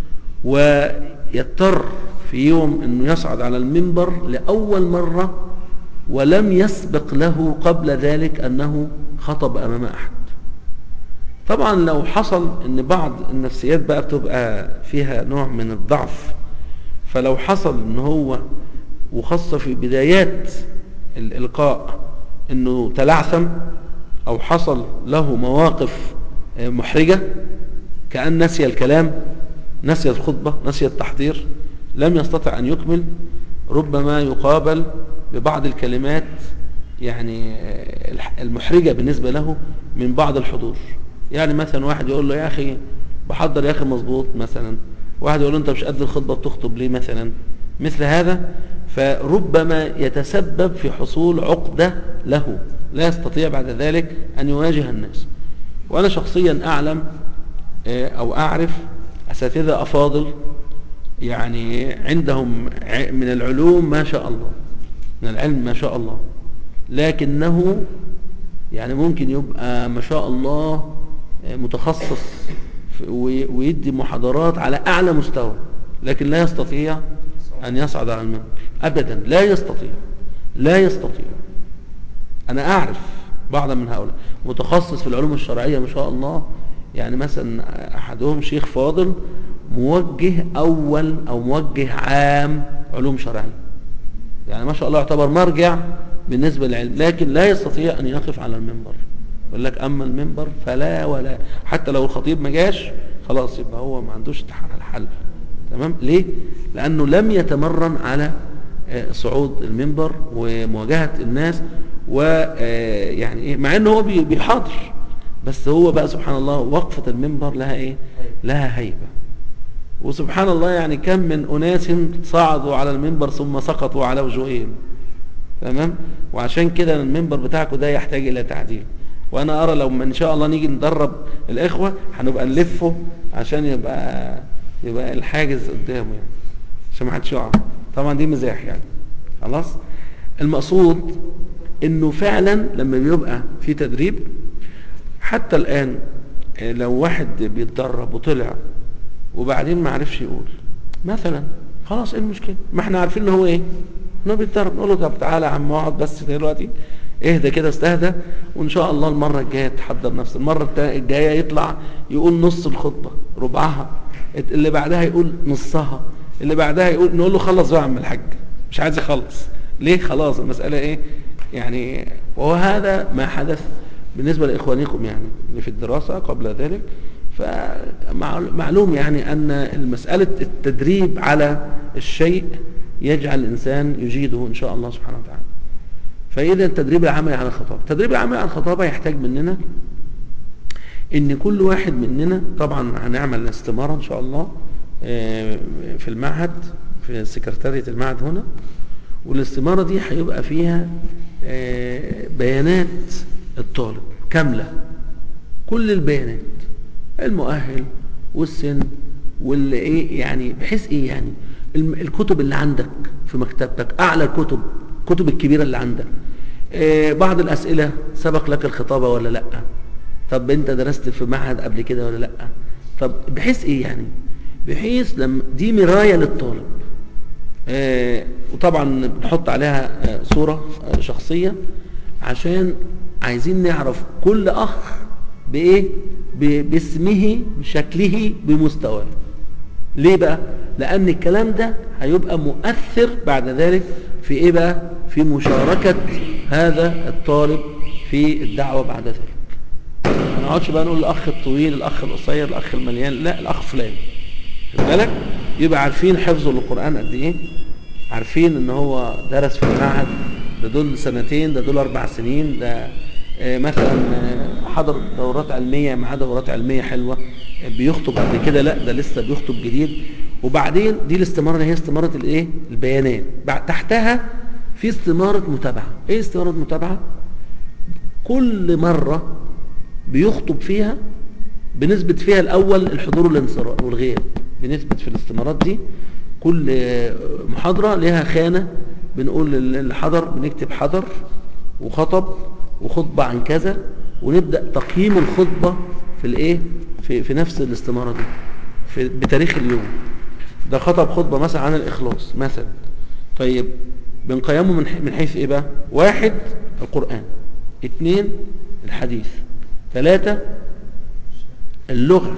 ويضطر في يوم أنه يصعد على المنبر لأول مرة ولم يسبق له قبل ذلك أنه خطب أمام أحد طبعا لو حصل ان بعض النفسيات بقى بتبقى فيها نوع من الضعف فلو حصل ان هو وخاصة في بدايات الإلقاء انه تلعثم او حصل له مواقف آه، محرجة كأن نسي الكلام نسي الخطبة نسي التحضير لم يستطع أن يكمل ربما يقابل ببعض الكلمات يعني آه، الح- المحرجة بالنسبة له من بعض الحضور يعني مثلا واحد يقول له يا أخي بحضر يا أخي مظبوط مثلا واحد يقول له أنت مش قد الخطبة بتخطب ليه مثلا مثل هذا فربما يتسبب في حصول عقدة له لا يستطيع بعد ذلك أن يواجه الناس وأنا شخصيا أعلم آه، أو أعرف أساتذة أفاضل يعني عندهم ع- من العلوم ما شاء الله من العلم ما شاء الله لكنه يعني ممكن يبقى ما شاء الله آه، متخصص في- وي- ويدي محاضرات على أعلى مستوى لكن لا يستطيع أن يصعد على المنبر أبدا لا يستطيع لا يستطيع أنا أعرف بعضا من هؤلاء متخصص في العلوم الشرعية ما شاء الله يعني مثلا أحدهم شيخ فاضل موجه أول أو موجه عام علوم شرعية يعني ما شاء الله يعتبر مرجع بالنسبة للعلم لكن لا يستطيع أن يقف على المنبر يقول لك أما المنبر فلا ولا حتى لو الخطيب ما جاش خلاص يبقى هو ما عندوش الحل تمام ليه لأنه لم يتمرن على آه، صعود المنبر ومواجهة الناس ويعني ايه مع انه هو بي- بيحاضر بس هو بقى سبحان الله وقفة المنبر لها ايه لها هيبة وسبحان الله يعني كم من أناس صعدوا على المنبر ثم سقطوا على وجوههم تمام وعشان كده المنبر بتاعكم ده يحتاج إلى تعديل وأنا أرى لو ما إن شاء الله نيجي ندرب الإخوة هنبقى نلفه عشان يبقى يبقى الحاجز قدامه يعني عشان ما حدش يقع طبعا دي مزاح يعني خلاص المقصود انه فعلا لما بيبقى في تدريب حتى الآن آه، لو واحد بيتدرب وطلع وبعدين ما عرفش يقول مثلا خلاص ايه المشكلة ما احنا عارفين ان هو ايه انه بيتدرب نقول له طب تعالى يا عم اقعد بس دلوقتي اهدى كده استهدى وان شاء الله المرة الجاية تحضر نفسك المرة التا- الجاية يطلع يقول نص الخطبة ربعها اللي بعدها يقول نصها اللي بعدها يقول نقول له خلص بقى يا عم الحاج مش عايز يخلص ليه خلاص المسألة ايه يعني وهذا ما حدث بالنسبة لإخوانكم يعني اللي في الدراسة قبل ذلك فمعلوم يعني أن المسألة التدريب على الشيء يجعل الإنسان يجيده إن شاء الله سبحانه وتعالى فإذا التدريب العملي على الخطابة التدريب العملي على الخطابة يحتاج مننا ان كل واحد مننا طبعا هنعمل استمارة ان شاء الله آه، في المعهد في سكرتارية المعهد هنا والاستمارة دي هيبقى فيها آه، بيانات الطالب كاملة كل البيانات المؤهل والسن واللي ايه يعني بحيث ايه يعني الم- الكتب اللي عندك في مكتبتك اعلى الكتب الكتب الكبيرة اللي عندك آه، بعض الاسئلة سبق لك الخطابة ولا لا طب انت درست في معهد قبل كده ولا لا طب بحيث ايه يعني بحيث لما دي مراية للطالب آه، وطبعا بنحط عليها آه، صورة آه، شخصية عشان عايزين نعرف كل أخ بإيه ب- باسمه بشكله بمستواه ليه بقى لأن الكلام ده هيبقى مؤثر بعد ذلك في إيه بقى في مشاركة هذا الطالب في الدعوة بعد ذلك ما نقعدش بقى نقول الأخ الطويل الأخ القصير الأخ المليان لا الأخ فلان خد بالك يبقى عارفين حفظه للقرآن قد ايه عارفين ان هو درس في المعهد ده دول سنتين ده دول اربع سنين ده آه، مثلا آه، حضر دورات علمية معاه دورات علمية حلوة آه، بيخطب قبل كده لا ده لسه بيخطب جديد وبعدين دي الاستمارة اللي هي استمارة الايه البيانات بعد تحتها في استمارة متابعة ايه استمارة متابعة كل مرة بيخطب فيها بنسبة فيها الأول الحضور والانصراف والغياب بنسبة في الاستمارات دي كل آه، محاضرة لها خانة بنقول اللي حضر بنكتب حضر وخطب وخطبة عن كذا ونبدأ تقييم الخطبة في الايه في, في نفس الاستمارة دي في بتاريخ اليوم ده خطب خطبة مثلا عن الإخلاص مثلا طيب بنقيمه من ح- من حيث ايه بقى واحد القرآن اثنين الحديث ثلاثة اللغة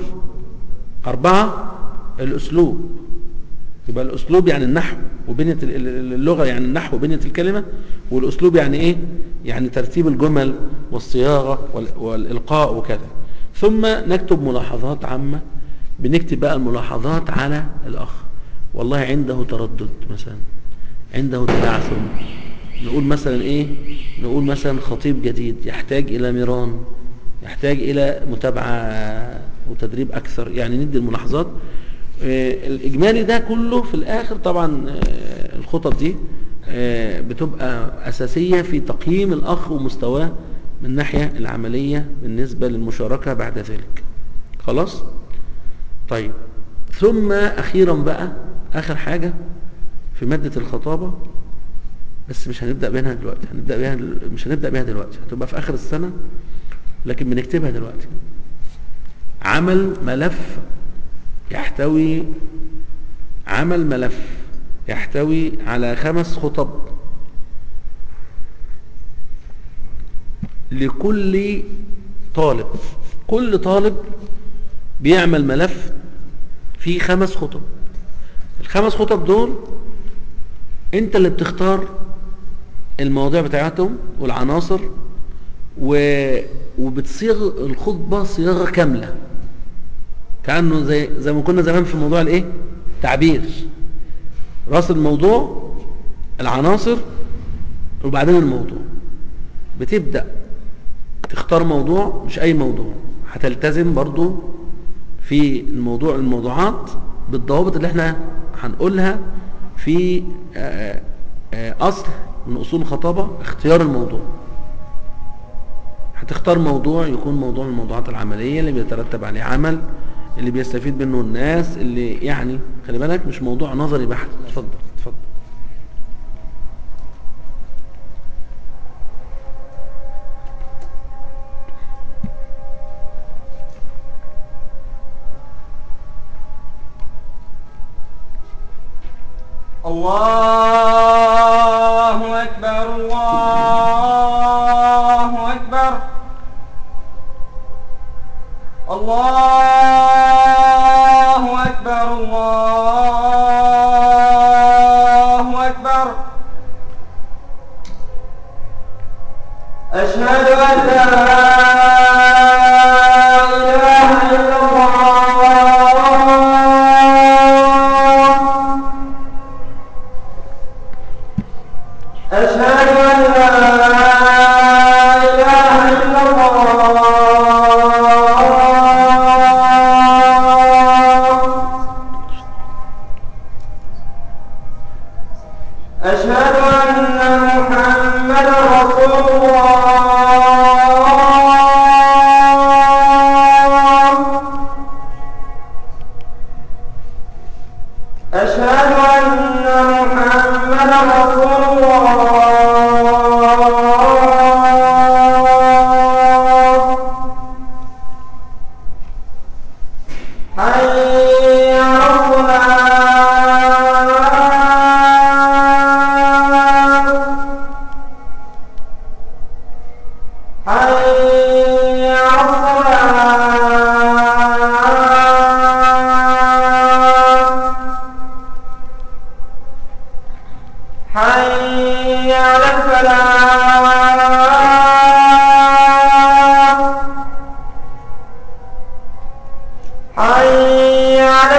أربعة الأسلوب يبقى الأسلوب يعني النحو وبنية ال- ال- اللغة يعني النحو وبنية الكلمة والأسلوب يعني إيه؟ يعني ترتيب الجمل والصياغة وال- والإلقاء وكذا ثم نكتب ملاحظات عامة بنكتب بقى الملاحظات على الأخ والله عنده تردد مثلا عنده تبعثم نقول مثلا إيه نقول مثلا خطيب جديد يحتاج إلى ميران يحتاج إلى متابعة وتدريب أكثر يعني ندي الملاحظات آه، الإجمالي ده كله في الآخر طبعا آه، الخطط دي آه، بتبقى أساسية في تقييم الأخ ومستواه من الناحية العملية بالنسبة للمشاركة بعد ذلك خلاص طيب ثم أخيرا بقى آخر حاجة في مادة الخطابة بس مش هنبدأ بيها دلوقتي هنبدأ بيها مش هنبدأ بيها دلوقتي هتبقى في آخر السنة لكن بنكتبها دلوقتي عمل ملف يحتوي عمل ملف يحتوي على خمس خطب لكل طالب كل طالب بيعمل ملف فيه خمس خطب الخمس خطب دول انت اللي بتختار المواضيع بتاعتهم والعناصر و... وبتصيغ الخطبة صياغة كاملة كأنه زي زي ما كنا زمان في موضوع الايه تعبير راس الموضوع العناصر وبعدين الموضوع بتبدأ تختار موضوع مش اي موضوع هتلتزم برضو في الموضوع الموضوعات بالضوابط اللي احنا هنقولها في آه، آه، اصل من اصول الخطابة اختيار الموضوع هتختار موضوع يكون موضوع من الموضوعات العملية اللي بيترتب عليه عمل اللي بيستفيد منه الناس اللي يعني خلي بالك مش موضوع نظري بحت اتفضل اتفضل الله أكبر الله أكبر الله أكبر الله أكبر أشهد أن لا إله إلا الله أشهد أن لا إله إلا الله حي على الصلاة حي على الفلاح حي على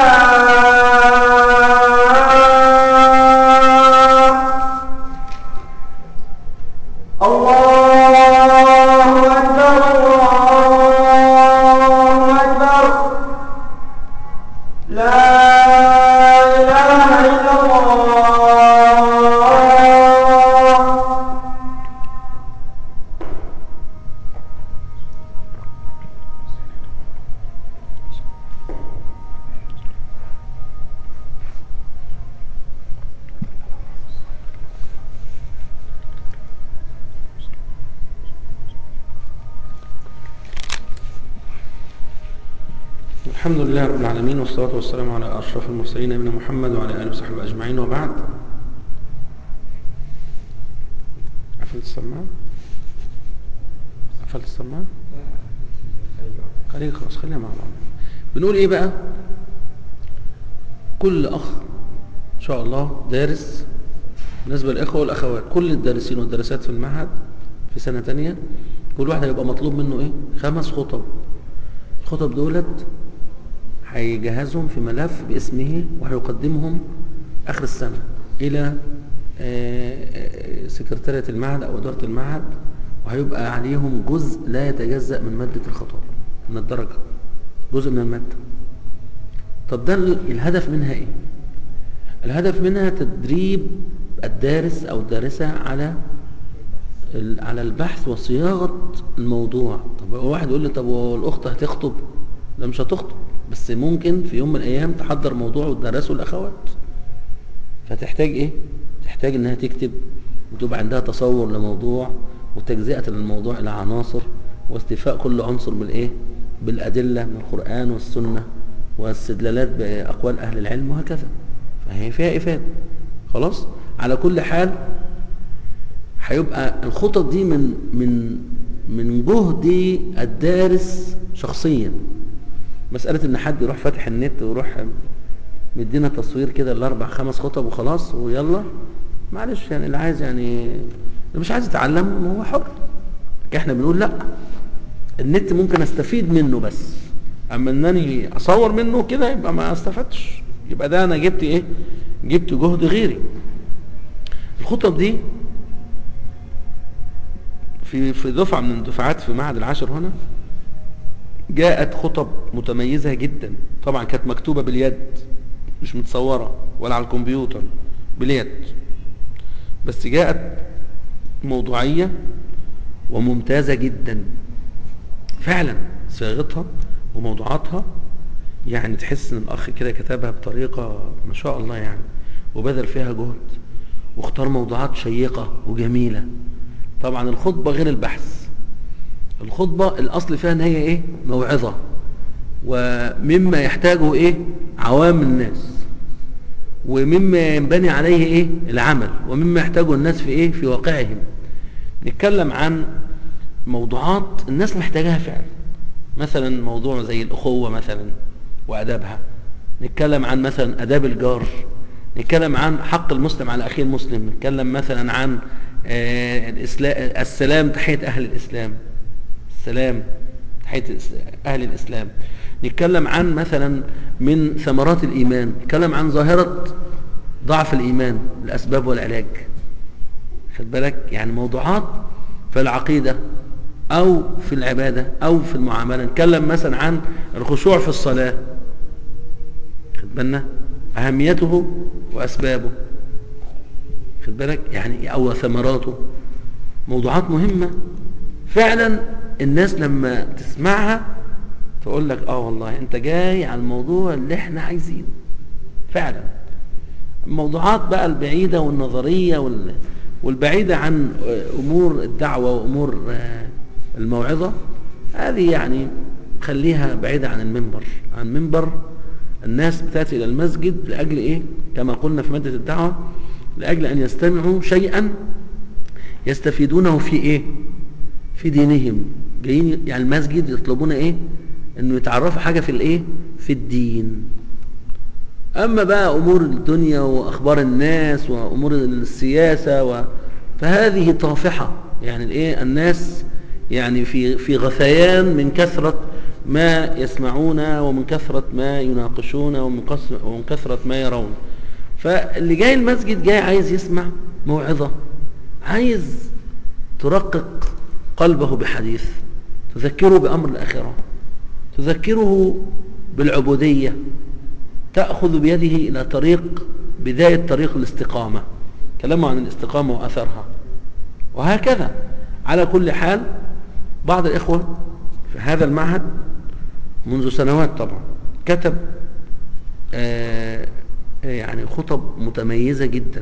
الفلاح الله أكبر الله أكبر لا إله إلا الله الحمد لله رب العالمين والصلاة والسلام على أشرف المرسلين نبينا محمد وعلى آله وصحبه أجمعين وبعد قفلت السماعة قفلت السماعة خليك خلاص خليها مع بعض بنقول ايه بقى كل اخ ان شاء الله دارس بالنسبه للاخوه والاخوات كل الدارسين والدارسات في المعهد في سنه تانية كل واحد هيبقى مطلوب منه ايه خمس خطب الخطب دولت هيجهزهم في ملف باسمه وهيقدمهم اخر السنه الى آه، آه، سكرتارية المعهد او اداره المعهد وهيبقى عليهم جزء لا يتجزأ من ماده الخطاب من الدرجه جزء من الماده طب ده ال- الهدف منها ايه الهدف منها تدريب الدارس او الدارسه على ال- على البحث وصياغه الموضوع طب هو واحد يقول لي طب هو الاخت هتخطب لا مش هتخطب بس ممكن في يوم من الايام تحضر موضوع وتدرسه الاخوات فتحتاج ايه تحتاج انها تكتب وتبقى عندها تصور لموضوع وتجزئة للموضوع الى عناصر واستيفاء كل عنصر بالايه بالادله من القران والسنه واستدلالات باقوال اهل العلم وهكذا فهي فيها افاده خلاص على كل حال هيبقى الخطط دي من من من جهد الدارس شخصيا مسألة ان حد يروح فاتح النت ويروح مدينا تصوير كده الاربع خمس خطب وخلاص ويلا معلش يعني اللي عايز يعني اللي مش عايز يتعلم هو حر لكن احنا بنقول لا النت ممكن استفيد منه بس اما انني اصور منه كده يبقى ما استفدتش يبقى ده انا جبت ايه جبت جهد غيري الخطب دي في في دفعه من الدفعات في معهد العاشر هنا جاءت خطب متميزه جدا طبعا كانت مكتوبه باليد مش متصوره ولا على الكمبيوتر باليد بس جاءت موضوعيه وممتازه جدا فعلا صياغتها وموضوعاتها يعني تحس ان الاخ كده كتبها بطريقه ما شاء الله يعني وبذل فيها جهد واختار موضوعات شيقه وجميله طبعا الخطبه غير البحث الخطبه الاصل فيها ان هي ايه موعظه ومما يحتاجه ايه عوام الناس ومما ينبني عليه ايه العمل ومما يحتاجه الناس في ايه في واقعهم نتكلم عن موضوعات الناس محتاجاها فعلا مثلا موضوع زي الأخوة مثلا وأدابها نتكلم عن مثلا أداب الجار نتكلم عن حق المسلم على أخيه المسلم نتكلم مثلا عن آه، الإسلا- السلام تحية أهل الإسلام السلام تحية الإس- أهل الإسلام نتكلم عن مثلا من ثمرات الإيمان نتكلم عن ظاهرة ضعف الإيمان الأسباب والعلاج خد بالك يعني موضوعات في العقيدة أو في العبادة أو في المعاملة نتكلم مثلا عن الخشوع في الصلاة خد بالنا أهميته وأسبابه خد بالك يعني أو ثمراته موضوعات مهمة فعلا الناس لما تسمعها تقول لك اه والله انت جاي على الموضوع اللي احنا عايزينه فعلا الموضوعات بقى البعيدة والنظرية وال... والبعيدة عن أمور الدعوة وأمور آه، الموعظة هذه يعني خليها بعيدة عن المنبر عن منبر الناس بتأتي إلى المسجد لأجل إيه كما قلنا في مادة الدعوة لأجل أن يستمعوا شيئا يستفيدونه في إيه في دينهم جايين يعني المسجد يطلبون ايه انه يتعرفوا حاجة في الايه في الدين اما بقى امور الدنيا واخبار الناس وامور السياسة و... فهذه طافحة يعني الايه الناس يعني في في غثيان من كثرة ما يسمعون ومن كثرة ما يناقشون ومن كثرة, ومن كثرة ما يرون فاللي جاي المسجد جاي عايز يسمع موعظة عايز ترقق قلبه بحديث تذكره بأمر الآخرة تذكره بالعبودية تأخذ بيده إلى طريق بداية طريق الاستقامة كلامه عن الاستقامة وأثرها وهكذا على كل حال بعض الإخوة في هذا المعهد منذ سنوات طبعا كتب آه يعني خطب متميزة جدا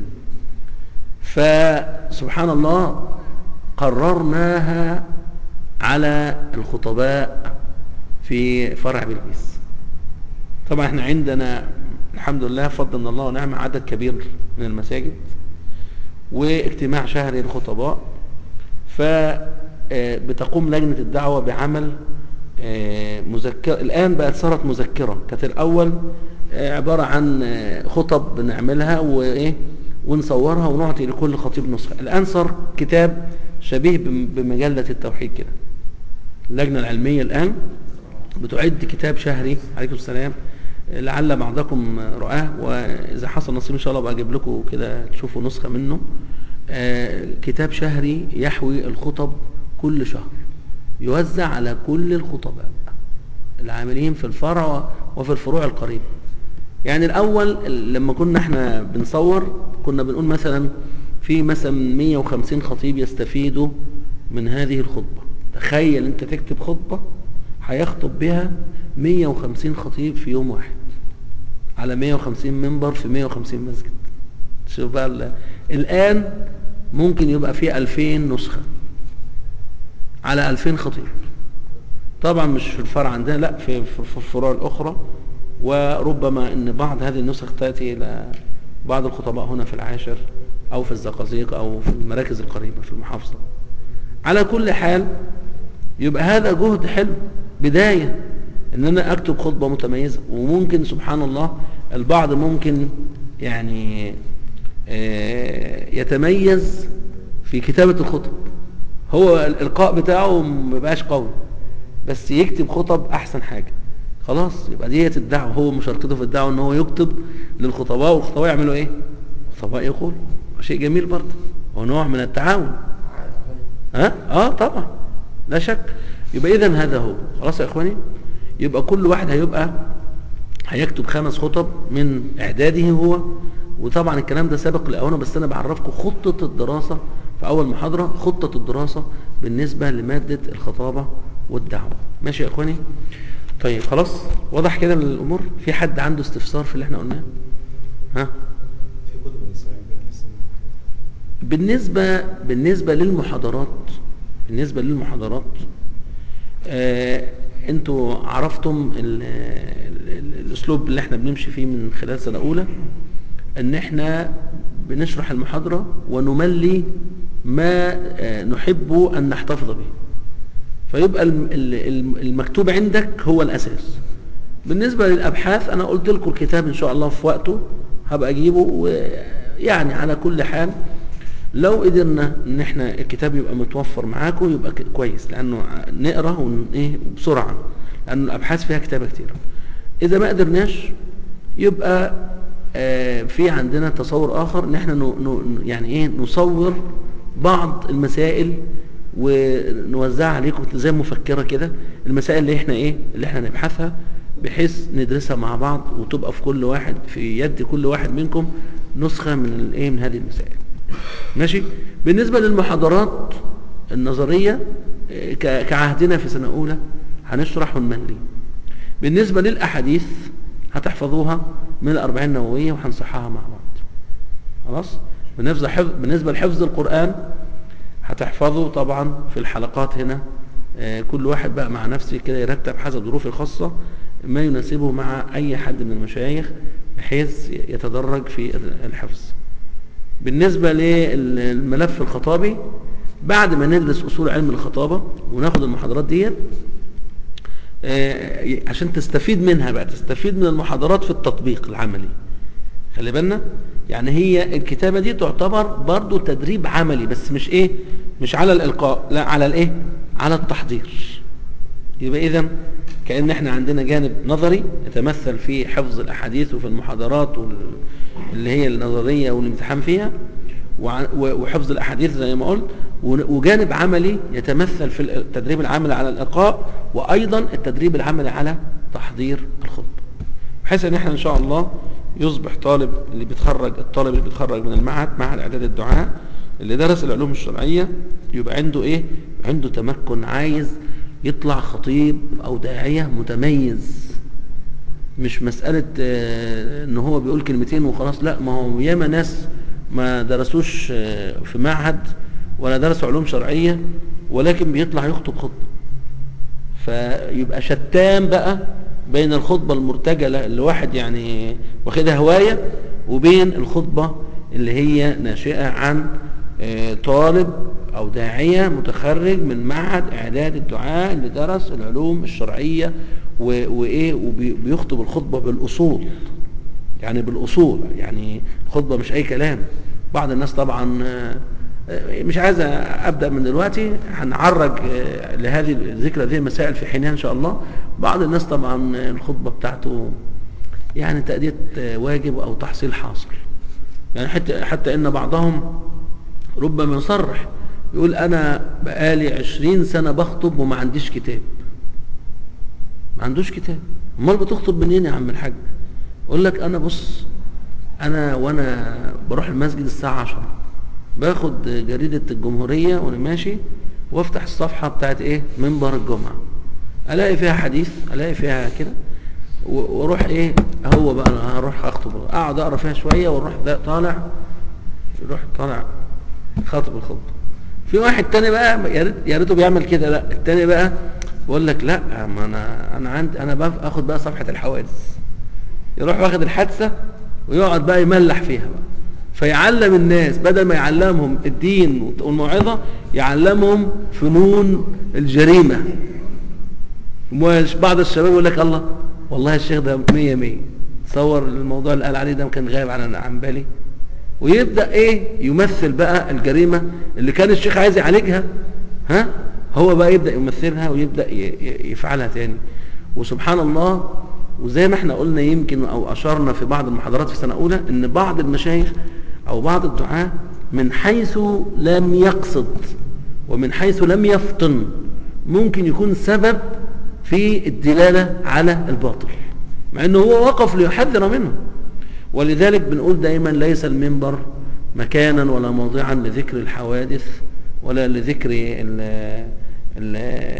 فسبحان الله قررناها على الخطباء في فرع بلبيس طبعا احنا عندنا الحمد لله فضل من الله ونعمة عدد كبير من المساجد واجتماع شهري للخطباء فبتقوم لجنة الدعوة بعمل مذكرة الآن بقت صارت مذكرة كانت الأول عبارة عن خطب بنعملها وإيه ونصورها ونعطي لكل خطيب نسخة الآن صار كتاب شبيه بمجلة التوحيد كده اللجنة العلمية الآن بتعد كتاب شهري عليكم السلام لعل بعضكم رآه وإذا حصل نصيب إن شاء الله بقى أجيب لكم كده تشوفوا نسخة منه آه كتاب شهري يحوي الخطب كل شهر يوزع على كل الخطباء العاملين في الفرع وفي الفروع القريبة يعني الأول لما كنا احنا بنصور كنا بنقول مثلا في مثلا 150 خطيب يستفيدوا من هذه الخطبة تخيل انت تكتب خطبة هيخطب بها 150 خطيب في يوم واحد على 150 منبر في 150 مسجد شوف بقى الآن ممكن يبقى فيه 2000 نسخة على 2000 خطيب طبعا مش في الفرع عندنا لا في, في الفروع الأخرى وربما ان بعض هذه النسخ تأتي إلى بعض الخطباء هنا في العاشر أو في الزقازيق أو في المراكز القريبة في المحافظة على كل حال يبقى هذا جهد حلو بداية ان انا اكتب خطبة متميزة وممكن سبحان الله البعض ممكن يعني يتميز في كتابة الخطب هو الالقاء بتاعه مبقاش قوي بس يكتب خطب احسن حاجة خلاص يبقى ديت الدعوة هو مشاركته في الدعوة ان هو يكتب للخطباء والخطباء يعملوا ايه الخطباء يقول شيء جميل برضه هو نوع من التعاون ها اه طبعا لا شك يبقى اذا هذا هو خلاص يا اخواني يبقى كل واحد هيبقى هيكتب خمس خطب من اعداده هو وطبعا الكلام ده سابق لاوانه بس انا بعرفكم خطة الدراسة في اول محاضرة خطة الدراسة بالنسبة لمادة الخطابة والدعوة ماشي يا اخواني طيب خلاص واضح كده الامور في حد عنده استفسار في اللي احنا قلناه ها في كتب الإسلام بالنسبة بالنسبة للمحاضرات بالنسبة للمحاضرات آه انتوا عرفتم ال ال الاسلوب اللي احنا بنمشي فيه من خلال سنة اولى ان احنا بنشرح المحاضرة ونملي ما آه نحب ان نحتفظ به فيبقى المكتوب عندك هو الاساس بالنسبة للابحاث انا قلت لكم الكتاب ان شاء الله في وقته هبقى اجيبه ويعني على كل حال لو قدرنا ان احنا الكتاب يبقى متوفر معاكم يبقى كويس لانه نقرا ون ايه بسرعه لان الابحاث فيها كتابه كتير اذا ما قدرناش يبقى آه في عندنا تصور اخر ان احنا ن ن يعني ايه نصور بعض المسائل ونوزعها عليكم زي مفكره كده المسائل اللي احنا ايه اللي احنا نبحثها بحيث ندرسها مع بعض وتبقى في كل واحد في يد كل واحد منكم نسخه من الايه من هذه المسائل ماشي بالنسبة للمحاضرات النظرية كعهدنا في سنة أولى هنشرح ونملي بالنسبة للأحاديث هتحفظوها من الأربعين النووية وهنصحها مع بعض خلاص بالنسبة, حفظ بالنسبة لحفظ القرآن هتحفظوا طبعا في الحلقات هنا كل واحد بقى مع نفسه كده يرتب حسب ظروفه الخاصة ما يناسبه مع أي حد من المشايخ بحيث يتدرج في الحفظ بالنسبة للملف الخطابي بعد ما ندرس اصول علم الخطابه وناخد المحاضرات ديت آه، عشان تستفيد منها بقى تستفيد من المحاضرات في التطبيق العملي خلي بالنا يعني هي الكتابة دي تعتبر برضو تدريب عملي بس مش ايه مش على الالقاء لا على الايه على التحضير يبقى اذا كأن احنا عندنا جانب نظري يتمثل في حفظ الاحاديث وفي المحاضرات وال- اللي هي النظرية والامتحان فيها وع- و- وحفظ الاحاديث زي ما قلت ون- وجانب عملي يتمثل في التدريب العملي على الالقاء وايضا التدريب العملي على تحضير الخطبه بحيث ان احنا ان شاء الله يصبح طالب اللي بيتخرج الطالب اللي بيتخرج من المعهد معهد اعداد الدعاء اللي درس العلوم الشرعيه يبقى عنده ايه عنده تمكن عايز يطلع خطيب او داعيه متميز مش مسألة آه، ان هو بيقول كلمتين وخلاص لا ما هو ياما ناس ما درسوش آه، في معهد ولا درسوا علوم شرعية ولكن بيطلع يخطب خطبة فيبقى شتان بقى بين الخطبة المرتجلة اللي واحد يعني واخدها هواية وبين الخطبة اللي هي ناشئة عن آه، طالب أو داعية متخرج من معهد إعداد الدعاء اللي درس العلوم الشرعية و- وإيه وبيخطب الخطبة بالأصول يعني بالأصول يعني الخطبة مش أي كلام بعض الناس طبعا آه، آه، مش عايز أبدأ من دلوقتي هنعرج آه، لهذه ذكر هذه المسائل في حينها إن شاء الله بعض الناس طبعا آه، الخطبة بتاعته يعني تأدية آه، واجب أو تحصيل حاصل يعني حتى, حتى إن بعضهم ربما يصرح يقول أنا بقالي عشرين سنة بخطب وما عنديش كتاب ما عندوش كتاب امال بتخطب منين يا عم الحاج اقول لك انا بص انا وانا بروح المسجد الساعه 10 باخد جريده الجمهوريه وانا ماشي وافتح الصفحه بتاعت ايه منبر الجمعه الاقي فيها حديث الاقي فيها كده و- واروح ايه هو بقى أنا هروح اخطب اقعد اقرا فيها شويه واروح ده طالع يروح طالع خاطب الخطبه في واحد تاني بقى يا ريت يا ريته بيعمل كده لا التاني بقى بيقول لك لا ما انا انا عندي انا باخد بقى صفحه الحوادث يروح واخد الحادثه ويقعد بقى يملح فيها بقى فيعلم الناس بدل ما يعلمهم الدين والموعظه يعلمهم فنون الجريمه مش بعض الشباب يقول لك الله والله الشيخ ده مية مية تصور الموضوع اللي قال عليه ده كان غايب عن عن بالي ويبدأ ايه يمثل بقى الجريمة اللي كان الشيخ عايز يعالجها ها هو بقى يبدأ يمثلها ويبدأ ي- ي- يفعلها تاني وسبحان الله وزي ما احنا قلنا يمكن او اشرنا في بعض المحاضرات في سنة اولى ان بعض المشايخ او بعض الدعاة من حيث لم يقصد ومن حيث لم يفطن ممكن يكون سبب في الدلالة على الباطل مع انه هو وقف ليحذر منه ولذلك بنقول دايما ليس المنبر مكانا ولا موضعا لذكر الحوادث ولا لذكر ال ال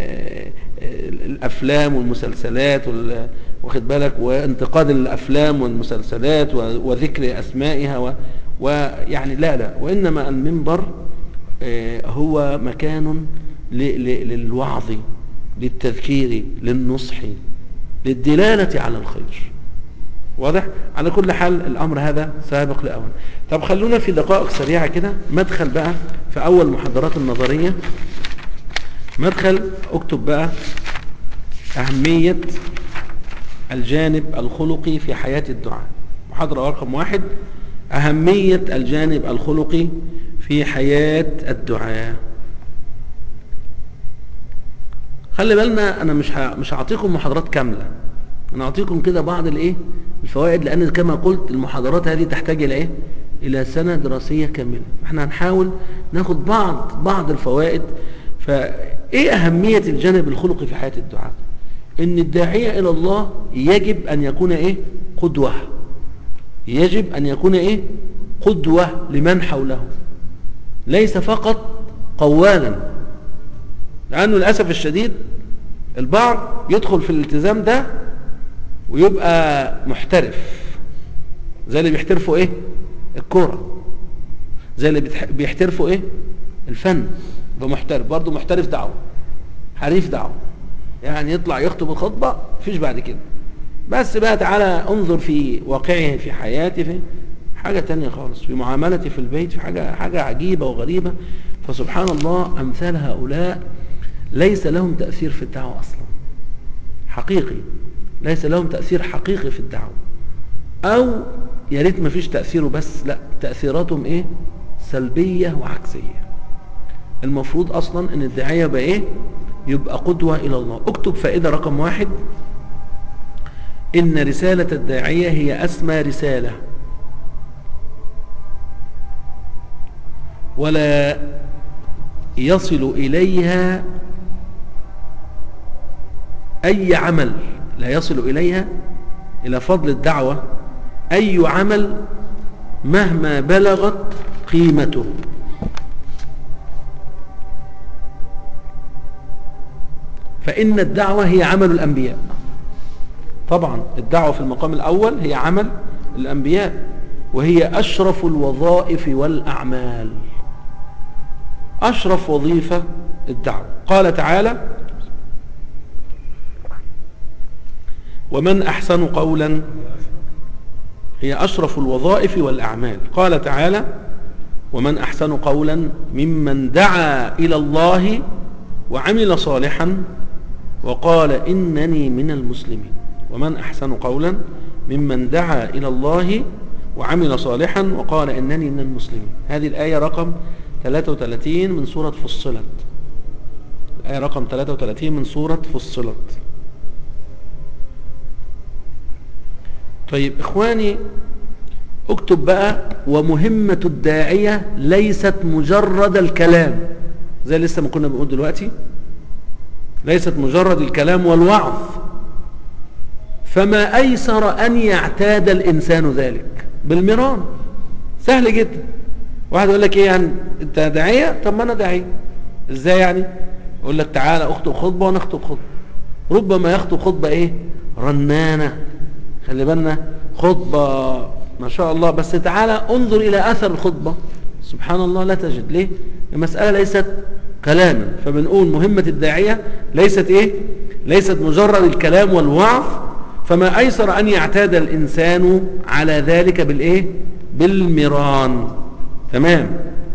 الافلام والمسلسلات وال- واخد بالك وانتقاد الافلام والمسلسلات و- وذكر اسمائها و- ويعني لا لا وانما المنبر آه، هو مكان ل- ل- للوعظ للتذكير للنصح للدلالة على الخير واضح على كل حال الامر هذا سابق لاوان طب خلونا في دقائق سريعه كده مدخل بقى في اول محاضرات النظريه مدخل اكتب بقى اهميه الجانب الخلقي في حياه الدعاء محاضره رقم واحد اهميه الجانب الخلقي في حياه الدعاء خلي بالنا انا مش ه... مش هعطيكم محاضرات كامله انا اعطيكم كده بعض الايه الفوائد لان كما قلت المحاضرات هذه تحتاج الى ايه الى سنه دراسيه كامله احنا هنحاول ناخد بعض بعض الفوائد فايه اهميه الجانب الخلقي في حياه الدعاء ان الداعيه الى الله يجب ان يكون ايه قدوه يجب ان يكون ايه قدوه لمن حوله ليس فقط قوالا لانه للاسف الشديد البعض يدخل في الالتزام ده ويبقى محترف زي اللي بيحترفوا ايه الكوره زي اللي بيتح- بيحترفوا ايه الفن ده محترف برضه محترف دعوه حريف دعوه يعني يطلع يخطب الخطبه مفيش بعد كده بس بقى تعالى انظر في واقعه في حياته في حاجة تانية خالص في معاملتي في البيت في حاجة, حاجة عجيبة وغريبة فسبحان الله أمثال هؤلاء ليس لهم تأثير في الدعوة أصلا حقيقي ليس لهم تأثير حقيقي في الدعوة أو يا ريت ما فيش تأثيره بس لا تأثيراتهم إيه سلبية وعكسية المفروض أصلا أن الداعية يبقى إيه يبقى قدوة إلى الله اكتب فائدة رقم واحد إن رسالة الداعية هي أسمى رسالة ولا يصل إليها أي عمل لا يصل إليها إلى فضل الدعوة أي عمل مهما بلغت قيمته فإن الدعوة هي عمل الأنبياء طبعا الدعوة في المقام الأول هي عمل الأنبياء وهي أشرف الوظائف والأعمال أشرف وظيفة الدعوة قال تعالى ومن أحسن قولا هي أشرف الوظائف والأعمال قال تعالى ومن أحسن قولا ممن دعا إلى الله وعمل صالحا وقال إنني من المسلمين ومن أحسن قولا ممن دعا إلى الله وعمل صالحا وقال إنني من المسلمين هذه الآية رقم 33 من سورة فصلت الآية رقم 33 من سورة فصلت طيب إخواني اكتب بقى ومهمة الداعية ليست مجرد الكلام زي لسه ما كنا بنقول دلوقتي ليست مجرد الكلام والوعظ فما أيسر أن يعتاد الإنسان ذلك بالمران سهل جدا واحد يقول لك ايه يعني انت داعية طب ما انا داعية ازاي يعني يقول لك تعالى اخطب خطبة وانا اخطب خطبة ربما يخطب خطبة ايه رنانة خلي بالنا خطبة ما شاء الله بس تعالى انظر الى اثر الخطبة سبحان الله لا تجد ليه المسألة ليست كلاما فبنقول مهمة الداعية ليست ايه ليست مجرد الكلام والوعظ فما ايسر ان يعتاد الانسان على ذلك بالايه بالمران تمام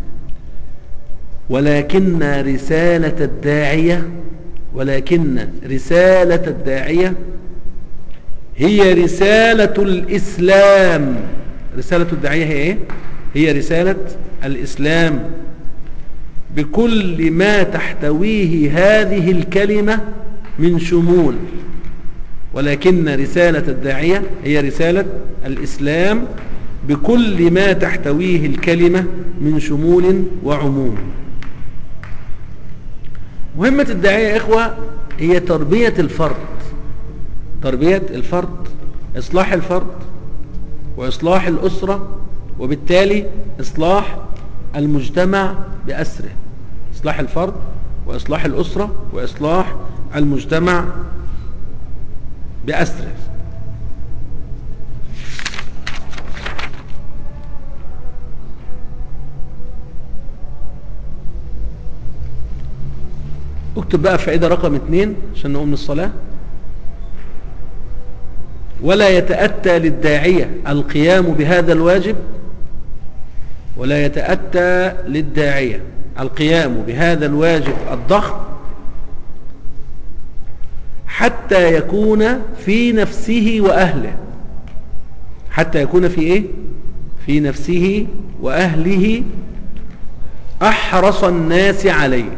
ولكن رسالة الداعية ولكن رسالة الداعية هي رسالة الإسلام رسالة الداعية هي إيه؟ هي رسالة الإسلام بكل ما تحتويه هذه الكلمة من شمول ولكن رسالة الداعية هي رسالة الإسلام بكل ما تحتويه الكلمة من شمول وعموم مهمة الداعية يا إخوة هي تربية الفرد تربية الفرد إصلاح الفرد وإصلاح الأسرة وبالتالي إصلاح المجتمع بأسره إصلاح الفرد وإصلاح الأسرة وإصلاح المجتمع بأسره اكتب بقى فائدة رقم اتنين عشان نقوم من الصلاة ولا يتأتى للداعية القيام بهذا الواجب ولا يتأتى للداعية القيام بهذا الواجب الضخم حتى يكون في نفسه وأهله حتى يكون في إيه في نفسه وأهله أحرص الناس عليه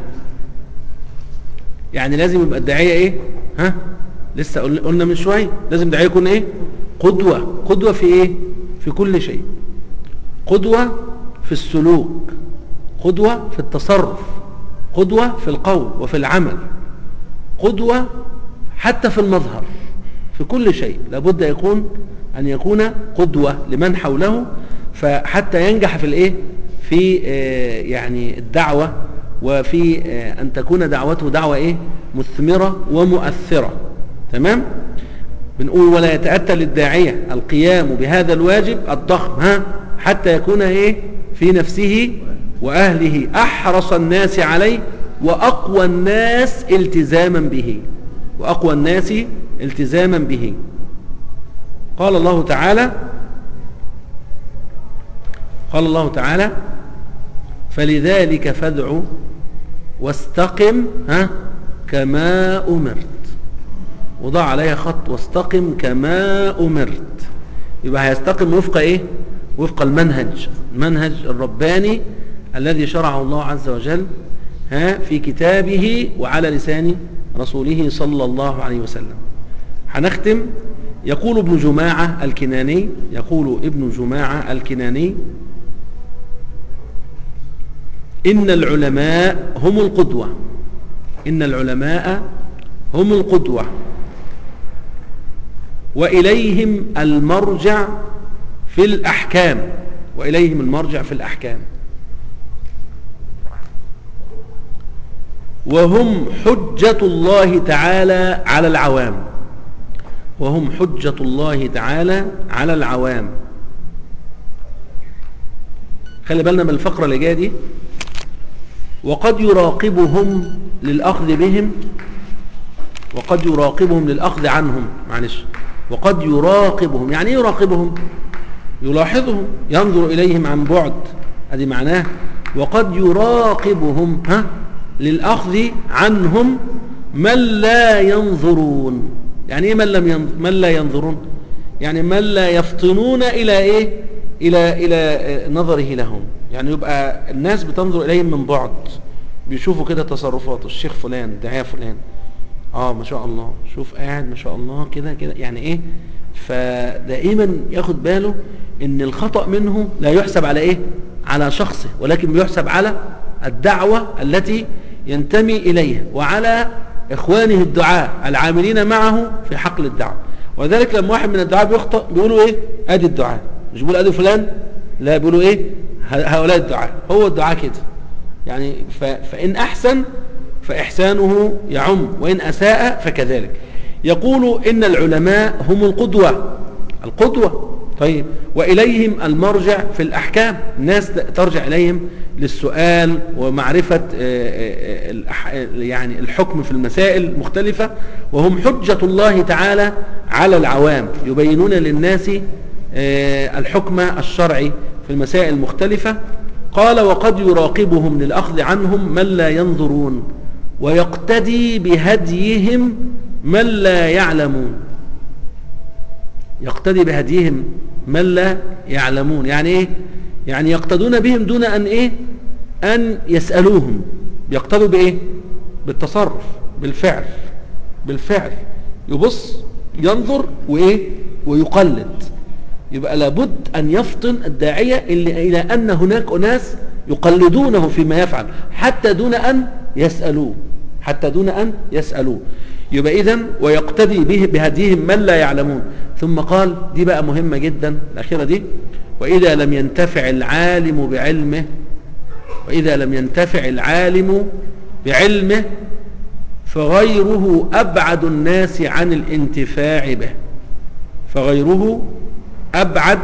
يعني لازم يبقى الداعية ايه ها لسه قلنا من شوية لازم الداعية يكون ايه قدوة قدوة في ايه في كل شيء قدوة في السلوك قدوة في التصرف قدوة في القول وفي العمل قدوة حتى في المظهر في كل شيء لابد يكون أن يكون قدوة لمن حوله فحتى ينجح في الايه في آه يعني الدعوة وفي أن تكون دعوته دعوة إيه مثمرة ومؤثرة تمام بنقول ولا يتأتى للداعية القيام بهذا الواجب الضخم ها حتى يكون إيه في نفسه وأهله أحرص الناس عليه وأقوى الناس التزاما به وأقوى الناس التزاما به قال الله تعالى قال الله تعالى فلذلك فادع واستقم ها كما أمرت وضع عليها خط واستقم كما أمرت يبقى هيستقم وفق ايه وفق المنهج المنهج الرباني الذي شرعه الله عز وجل ها في كتابه وعلى لسان رسوله صلى الله عليه وسلم هنختم يقول ابن جماعة الكناني يقول ابن جماعة الكناني إن العلماء هم القدوة إن العلماء هم القدوة وإليهم المرجع في الأحكام وإليهم المرجع في الأحكام وهم حجة الله تعالى على العوام وهم حجة الله تعالى على العوام خلي بالنا من الفقرة اللي جايه دي وقد يراقبهم للأخذ بهم وقد يراقبهم للأخذ عنهم معلش وقد يراقبهم يعني ايه يراقبهم يلاحظهم ينظر إليهم عن بعد هذه معناه وقد يراقبهم ها للأخذ عنهم من لا ينظرون يعني ايه من, لم ينظر من لا ينظرون يعني من لا يفطنون إلى ايه إلى, إلى نظره لهم يعني يبقى الناس بتنظر إليهم من بعد بيشوفوا كده تصرفات الشيخ فلان دعاية فلان اه ما شاء الله شوف قاعد ما شاء الله كده كده يعني ايه فدائما ياخد باله ان الخطأ منه لا يحسب على ايه على شخصه ولكن بيحسب على الدعوة التي ينتمي اليها وعلى اخوانه الدعاء العاملين معه في حقل الدعوة وذلك لما واحد من الدعاء بيخطأ بيقولوا ايه ادي الدعاء مش بيقولوا ادي فلان لا بيقولوا ايه هؤلاء الدعاء هو الدعاء كده يعني فإن أحسن فإحسانه يعم وإن أساء فكذلك يقول إن العلماء هم القدوة القدوة طيب وإليهم المرجع في الأحكام الناس ترجع إليهم للسؤال ومعرفة يعني الحكم في المسائل المختلفة وهم حجة الله تعالى على العوام يبينون للناس الحكم الشرعي في المسائل المختلفة قال وقد يراقبهم للأخذ عنهم من لا ينظرون ويقتدي بهديهم من لا يعلمون يقتدي بهديهم من لا يعلمون يعني ايه يعني يقتدون بهم دون ان ايه ان يسألوهم يقتدوا بايه بالتصرف بالفعل بالفعل يبص ينظر وايه ويقلد يبقى لابد أن يفطن الداعية إلى أن هناك أناس يقلدونه فيما يفعل حتى دون أن يسألوه حتى دون أن يسألوه يبقى إذن ويقتدي به بهديهم من لا يعلمون ثم قال دي بقى مهمة جدا الأخيرة دي وإذا لم ينتفع العالم بعلمه وإذا لم ينتفع العالم بعلمه فغيره أبعد الناس عن الانتفاع به فغيره أبعد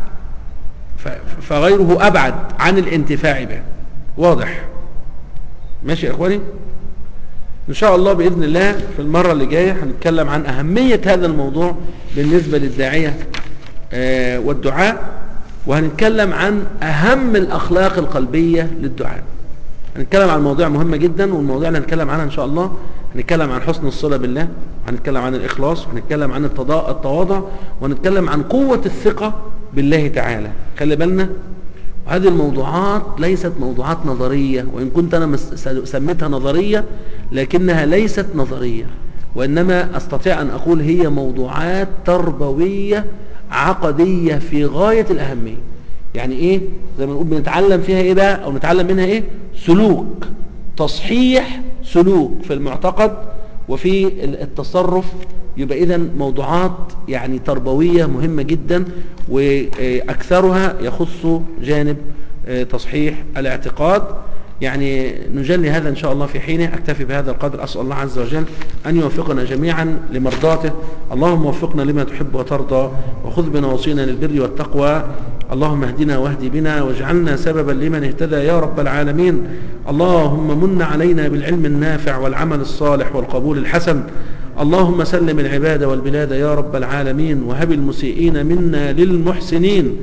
فغيره أبعد عن الانتفاع به واضح ماشي يا إخواني إن شاء الله بإذن الله في المرة اللي جاية هنتكلم عن أهمية هذا الموضوع بالنسبة للداعية والدعاء وهنتكلم عن أهم الأخلاق القلبية للدعاء هنتكلم عن مواضيع مهمة جدا والمواضيع اللي هنتكلم عنها إن شاء الله هنتكلم عن حسن الصلة بالله وهنتكلم عن الإخلاص وهنتكلم عن التواضع وهنتكلم عن قوة الثقة بالله تعالى خلي بالنا وهذه الموضوعات ليست موضوعات نظرية وإن كنت أنا سميتها نظرية لكنها ليست نظرية وإنما أستطيع أن أقول هي موضوعات تربوية عقدية في غاية الأهمية يعني إيه زي ما نقول بنتعلم فيها إيه بقى أو نتعلم منها إيه سلوك تصحيح سلوك في المعتقد وفي التصرف يبقى إذا موضوعات يعني تربوية مهمة جدا وأكثرها يخص جانب تصحيح الاعتقاد يعني نجلي هذا إن شاء الله في حينه أكتفي بهذا القدر أسأل الله عز وجل أن يوفقنا جميعا لمرضاته اللهم وفقنا لما تحب وترضى وخذ بنواصينا للبر والتقوى اللهم اهدنا واهد بنا واجعلنا سببا لمن اهتدى يا رب العالمين اللهم من علينا بالعلم النافع والعمل الصالح والقبول الحسن اللهم سلم العباد والبلاد يا رب العالمين وهب المسيئين منا للمحسنين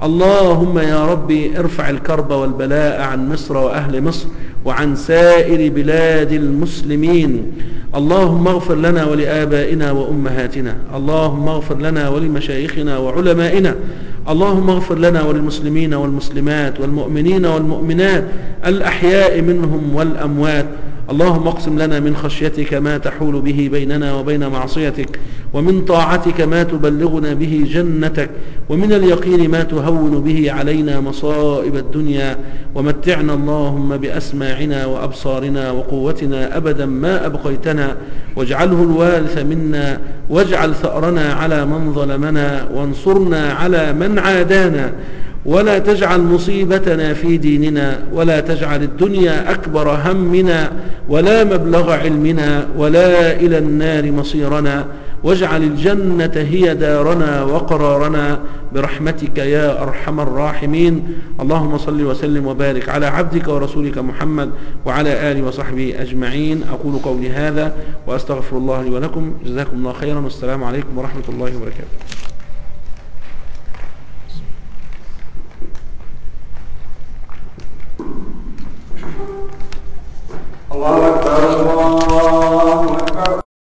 اللهم يا ربي ارفع الكرب والبلاء عن مصر وأهل مصر وعن سائر بلاد المسلمين اللهم اغفر لنا ولآبائنا وأمهاتنا اللهم اغفر لنا ولمشايخنا وعلمائنا اللهم اغفر لنا وللمسلمين والمسلمات والمؤمنين والمؤمنات الأحياء منهم والأموات اللهم اقسم لنا من خشيتك ما تحول به بيننا وبين معصيتك ومن طاعتك ما تبلغنا به جنتك ومن اليقين ما تهون به علينا مصائب الدنيا ومتعنا اللهم بأسماعنا وأبصارنا وقوتنا أبدا ما أبقيتنا واجعله الوارث منا واجعل ثأرنا على من ظلمنا وانصرنا على من عادانا ولا تجعل مصيبتنا في ديننا ولا تجعل الدنيا أكبر همنا ولا مبلغ علمنا ولا إلى النار مصيرنا واجعل الجنة هي دارنا وقرارنا برحمتك يا أرحم الراحمين اللهم صل وسلم وبارك على عبدك ورسولك محمد وعلى آله وصحبه أجمعين أقول قولي هذا وأستغفر الله لي ولكم جزاكم الله خيرا والسلام عليكم ورحمة الله وبركاته